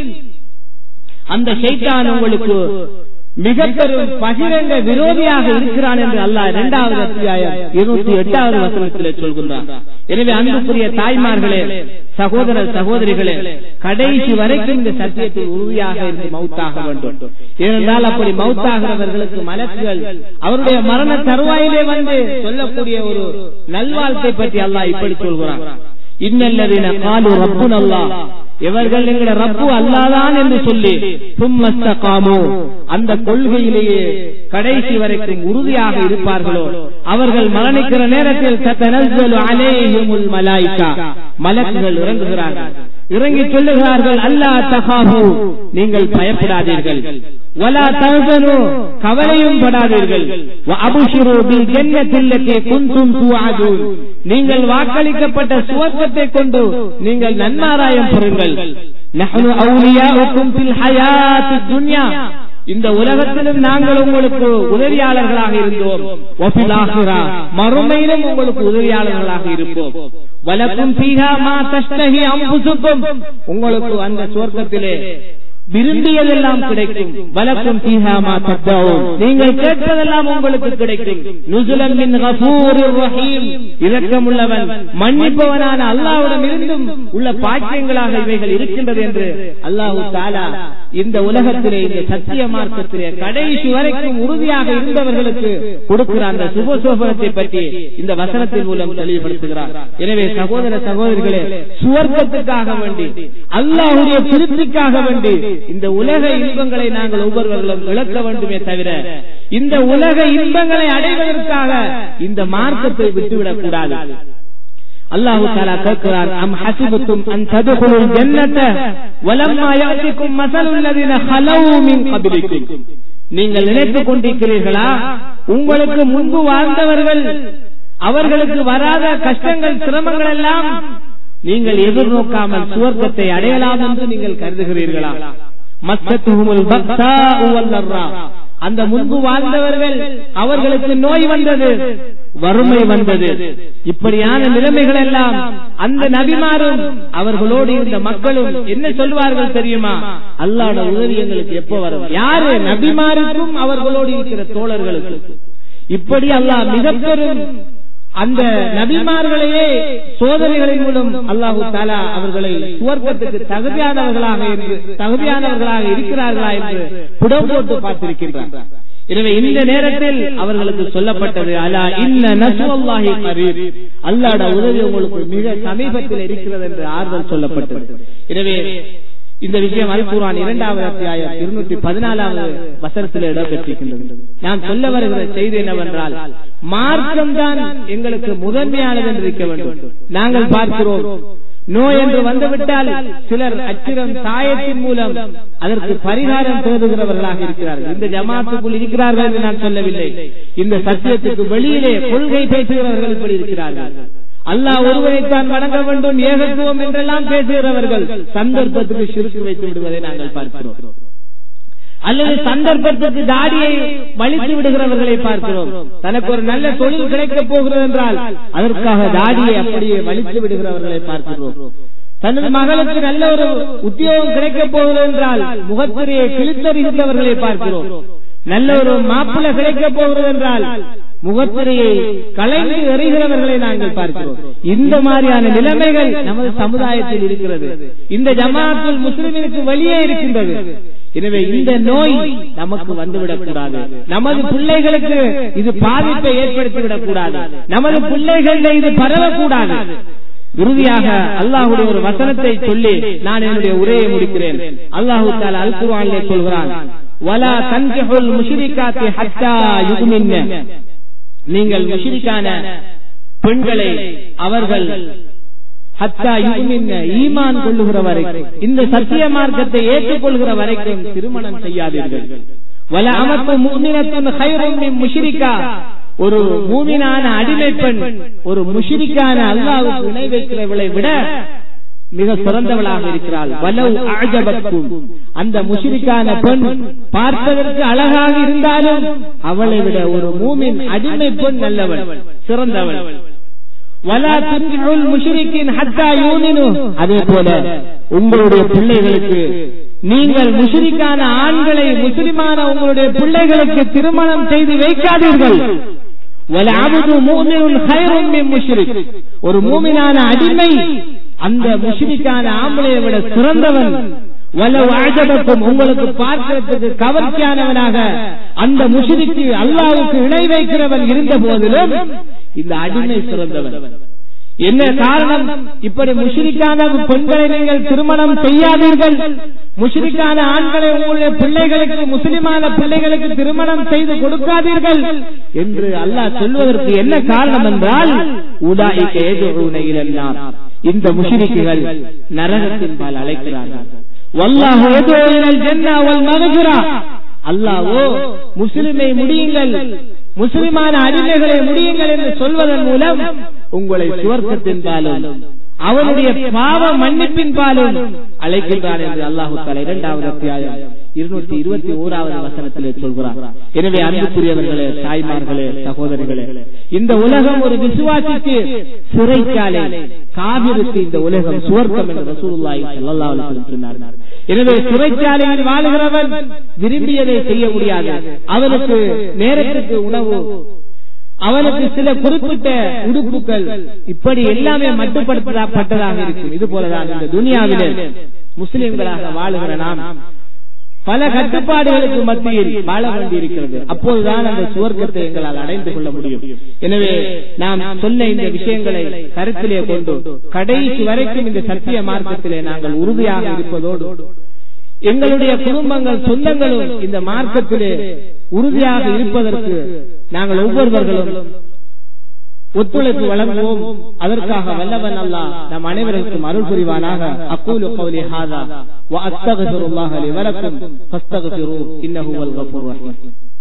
அந்த ஷைத்தான் உங்களுக்கு மிக பெரும் பகிரங்க விரோதியாக இருக்கிறான் என்று அல்லாஹ் இரண்டாவது அத்தியாயம் இருநூத்தி எட்டாவது வசனத்திலே சொல்கின்றான் எனவே அன்புக்குரிய தாய்மார்களே சகோதர சகோதரிகளே கடைசி வரைக்கும் இந்த சத்தியத்தில் உறுதியாக இருந்து மௌத்தாக வேண்டும் ஏனென்றால் அப்படி மௌத்தாகிறவர்களுக்கு மலக்குகள் அவருடைய மரண தருவாயிலே வந்து சொல்லக்கூடிய ஒரு நல்வாழ்க்கை பற்றி அல்லாஹ் இப்படி சொல்கிறான் இன்னல்லதீன காலு ரப்புன் அல்லாஹ் இவர்கள் எங்களுடைய ரப்பு அல்லாதான் என்று சொல்லி சும்மஸ்தகாமோ அந்த கொள்கையிலேயே கடைசி வரைக்கும் உறுதியாக இருப்பார்களோ அவர்கள் மரணிக்கிற நேரத்தில் சத்தனஸ்ஸலு அலைஹிமுல் மலாயிகா மலக்குகள் இறங்குகிறார்கள் இறங்கி சொல்லுகிறார்கள் அல்லா தகாபு நீங்கள் பயப்படாதீர்கள் வலா தகனு கவலையும் படாதீர்கள் அபுஷிரு பில் ஜன்னத்தில்லத்தி குந்தும் துஆதுன் நீங்கள் வாக்களிக்கப்பட்ட சுவர்க்கத்தை கொண்டு நீங்கள் நன்மாராயம் பெறுங்கள் நஹ்னு அவுலியாஉக்கும் ஃபில் ஹயாத்தித் துன்யா இந்த உலகத்திலும் நாங்கள் உங்களுக்கு உதவியாளர்களாக இருந்தோம் வஃபில் ஆஹிரா மறுமையிலும் உங்களுக்கு உதவியாளர்களாக இருப்போம் வலக்கும் ஃபீஹா மா தஷ்தஹி அன்ஃபுசுக்கும் உங்களுக்கு அந்த சுவர்க்கத்திலே விரும்பியதெல்லாம் கிடைக்கும் வலக்கும் ஃபீஹாமா தத்தவுன் நீங்கள் கேட்பதெல்லாம் உங்களுக்கு கிடைக்கும் நுசுலன் மின் கஃபூரிர் ரஹீம் இரக்கமுள்ளவன் மன்னிப்பவனான அல்லாஹ்விடம் இருந்தும் உள்ள பாக்கியங்களாக இவைகள் இருக்கின்றது என்று அல்லாஹ் தஆலா இந்த உலகத்திலே இந்த சத்திய மார்க்கத்திலே கடைசி வரைக்கும் உறுதியாக இருந்தவர்களுக்கு கொடுக்கிற அந்த சுபசோபனத்தை பற்றி இந்த வசனத்தின் மூலம் தெளிவுபடுத்துகிறார் எனவே சகோதர சகோதரிகளே சுவர்க்கத்துக்காக வேண்டி அல்லாஹ்வுடைய திருப்திக்காக வேண்டி இந்த உலக இன்பங்களை நாங்கள் ஒவ்வொருவர்களும் இழக்க வேண்டுமே தவிர இந்த உலக இன்பங்களை அடைவதற்காக இந்த மார்க்கத்தை விட்டுவிடக் கூடாது அல்லாஹு தாலா கேட்கிறார் அம் ஹசிபத்தும் அன் ததுகுலுல் ஜன்னத வலம்மா யாத்திக்கும் மஸலுல் லதீன ஹலவு மின் கப்லிக்கும் நீங்கள் நினைத்துக் கொண்டிருக்கிறீர்களா உங்களுக்கு முன்பு வாழ்ந்தவர்கள் அவர்களுக்கு வராத கஷ்டங்கள் சிரமங்கள் எல்லாம் நீங்கள் எதிர்நோக்காமல் சுவர்க்கத்தை அடையலாம் என்று நீங்கள் கருதுகிறீர்களா மஸ்தத்துஹுமுல் பக்ஸாஉ வல்லர்ரா அந்த முன்பு வாழ்ந்தவர்கள் அவர்களுக்கு நோய் வந்தது வறுமை வந்தது இப்படியான நிலைமைகள் எல்லாம் அந்த நபிமாரும் அவர்களோடு இருந்த மக்களும் என்ன சொல்வார்கள் தெரியுமா அல்லாட உதவி எங்களுக்கு எப்ப வரும் யாரு நபிமாருக்கும் அவர்களோடு இருக்கிற தோழர்களுக்கு இப்படி அல்லாஹ் மிக பெரும் அந்த நபிமார்களையே சோதனைகளின் மூலம் அல்லாஹு தாலா அவர்களை சுவர்க்கத்துக்கு தகுதியானவர்களாக என்று தகுதியானவர்களாக இருக்கிறார்களா என்று புடம் போட்டு பார்த்திருக்கின்றார் எனவே இந்த நேரத்தில் அவர்களுக்கு சொல்லப்பட்டது அலா இன்ன நசுவல்லாஹி கரீப் அல்லாஹ்ட உதவி உங்களுக்கு மிக சமீபத்தில் இருக்கிறது என்று ஆறுதல் சொல்லப்பட்டது எனவே இந்த விஷயம் அல் குர்ஆன் இரண்டாவது அத்தியாயம் இருநூற்றி பதினாலாவது வசனத்தில் இடம்பெற்றிருக்கின்றது நான் சொல்ல வருகிற செய்தி என்னவென்றால் மார்க்கம்தான் எங்களுக்கு முதன்மையானது என்று இருக்க வேண்டும் நாங்கள் பார்க்கிறோம் நோய் என்று வந்துவிட்டால் சிலர் அச்சிரம் சாயத்தின் மூலம் அதற்கு பரிகாரம் தேடுகிறவர்களாக இருக்கிறார்கள் இந்த ஜமாத்துக்குள் இருக்கிறார்கள் என்று நான் சொல்லவில்லை இந்த சத்தியத்துக்கு வெளியிலே கொள்கை பேசுகிறவர்கள் இப்படி இருக்கிறார்கள் அல்லாஹ் ஒருவரைத்தான் வணங்க வேண்டும் ஏகத்துவம் என்றெல்லாம் பேசுகிறவர்கள் சந்தர்ப்பத்துக்கு சிறுக்கு வைத்து விடுவதை நாங்கள் பார்க்கிறோம் அல்லது சந்தர்ப்பத்துக்கு தாடியை வலித்து விடுகிறவர்களை பார்க்கிறோம் தனக்கு ஒரு நல்ல தொழில் கிடைக்கப் போகிறது என்றால் அதற்காக தாடியை அப்படியே வலித்து விடுகிறவர்களை பார்க்கிறோம் தனது மகளுக்கு நல்ல ஒரு உத்தியோகம் கிடைக்கப் போகிறது என்றால் முகத்திரையை கிழித்தறிகின்றவர்களை பார்க்கிறோம் நல்ல ஒரு மாப்பிள்ளை கிடைக்கப் போகிறது என்றால் முகத்திரையை கலைந்து எறிகிறவர்களை நாங்கள் பார்க்கிறோம் இந்த மாதிரியான நிலைமைகள் நமது சமுதாயத்தில் இருக்கிறது இந்த ஜமாத்துல் முஸ்லிமிற்கு வெளியே இருக்கின்றது எனவே இந்த நோய் நமக்கு வந்துவிடக் கூடாது நமது பிள்ளைகளுக்கு இது பாதிப்பை ஏற்படுத்திவிடக் கூடாது நமது பிள்ளைகள் இது பரவக்கூடாது இறுதியாக அல்லாஹுடைய ஒரு வசனத்தை சொல்லி நான் என்னுடைய உரையை முடிக்கிறேன் அல்லாஹு தாலா அல் குர்ஆனிலே சொல்கிறான் வலா தன்கிஹுல் முஷ்ரிகாத்தி ஹத்தா யுக்மின்ன நீங்கள் முஷ்ரிக்கான பெண்களை அவர்கள் ஹத்தா யுக்மின்ன ஈமான் கொள்ளுகிற வரைக்கும் இந்த சத்திய மார்க்கத்தை ஏற்றுக்கொள்கிற வரைக்கும் திருமணம் செய்யாதீர்கள் வல அமத்து முக்மினத்துன் ஹைரும் மின் முஷ்ரிகா ஒரு மூமினான அடிமை பெண் ஒரு முஷிரிக்கான அல்லாவுக்கு இணை வைக்கிறவளை விட மிக சிறந்தவளாக இருக்கிறாள் வலவு அழகபக்கும் அந்த முஷிரிக்கான பெண் பார்ப்பதற்கு அழகாக இருந்தாலும் அவளை விட ஒரு மூமின் அடிமை பெண் நல்லவள் சிறந்தவள் வலா துன்கிஹுல் முஷ்ரிக்கின் ஹத்தா யூமினு அதே போல உங்களுடைய பிள்ளைகளுக்கு நீங்கள் முஷ்ரிக்கான ஆண்களை முஸ்லிமான உங்களுடைய பிள்ளைகளுக்கு திருமணம் செய்து வைக்காதீர்கள் ஒரு மூமினான அடிமை அந்த முஷ்ரிக்கான ஆம்பளையை விட சிறந்தவன் வலவு அழகபக்கும் உங்களுக்கு பார்க்கிறதுக்கு கவர்ச்சியானவனாக அந்த முஷிரிக்கு அல்லாவுக்கு இணை வைக்கிறவன் இருந்த போதிலும் இந்த அடிமை சிறந்தவன் என்ன காரணம் இப்படி முஷிரிக்கான பெண்களை நீங்கள் திருமணம் செய்யாதீர்கள் முஷிரிக்கான ஆண்களை உங்களுடைய பிள்ளைகளுக்கு முஸ்லிமான பிள்ளைகளுக்கு திருமணம் செய்து கொடுக்காதீர்கள் என்று அல்லாஹ் சொல்வதற்கு என்ன காரணம் என்றால் உடாய்க்கு இந்த முஷிரிக்குகள் நரகத்தின் பால் அழைக்கிறார்கள் வல்லாஹ் அல்லாவோ முஸ்லிமை முடியுங்கள் முஸ்லிமான அடிமைகளை முடியுங்கள் என்று சொல்வதன் மூலம் உங்களை சுவர்க்கத்தின் பாலும் அவனுடைய பாவ மன்னிப்பின் பாலும் அழைக்கின்றான் என்று அல்லாஹு தாலா இரண்டாவது அத்தியாயம் இருநூத்தி இருபத்தி ஓராவது வசனத்திலே சொல்கிறார் எனவே அன்புக்குரியவர்களே தாய்மார்களே சகோதரிகளே இந்த உலகம் ஒரு விசுவாசிக்கு சிறைச்சாலை காவிருக்கு இந்த உலகம் சுவர்க்கம் என்று ரசூலுல்லாஹி ஸல்லல்லாஹு அலைஹி வஸல்லம் சொன்னார் எனவே சிறைச்சாலையில் வாழுகிறவன் விரும்பியதை செய்ய முடியாது அவனுக்கு நேரத்துக்கு உணவு அவனுக்கு சில குறிப்பிட்ட உடுப்புகள் இப்படி எல்லாமே மட்டுப்படுத்தப்பட்டதாக இருக்கும் இது போலதான் இந்த துனியாவிலே முஸ்லிம்களாக வாழுகிற நாம் பல கட்டுப்பாடுகளுக்கு மத்தியில் வாழ வேண்டியிருக்கிறது அப்போதுதான் அந்த சுவர்க்கத்தை எங்களால் அடைந்து கொள்ள முடியும் எனவே நாம் சொன்ன இந்த விஷயங்களை கருத்திலே கொண்டு கடைசி வரைக்கும் இந்த சத்திய மார்க்கத்திலே நாங்கள் உறுதியாக இருப்பதோடு எங்களுடைய குடும்பங்கள் சொந்தங்களும் இந்த மார்க்கத்திலே உறுதியாக இருப்பதற்கு நாங்கள் ஒவ்வொருவர்களும் ஒத்துழைப்பு வழங்குவோம் அதற்காக வல்லவன் அல்லா நம் அனைவருக்கும் அருள் புரிவானாக அக்கூலு கௌலி ஹாதா வ அஸ்தக்ஃபிருல்லாஹ லி வலக்கும் ஃபஸ்தக்ஃபிரு இன்னஹு வல் கஃபூர் ரஹீம்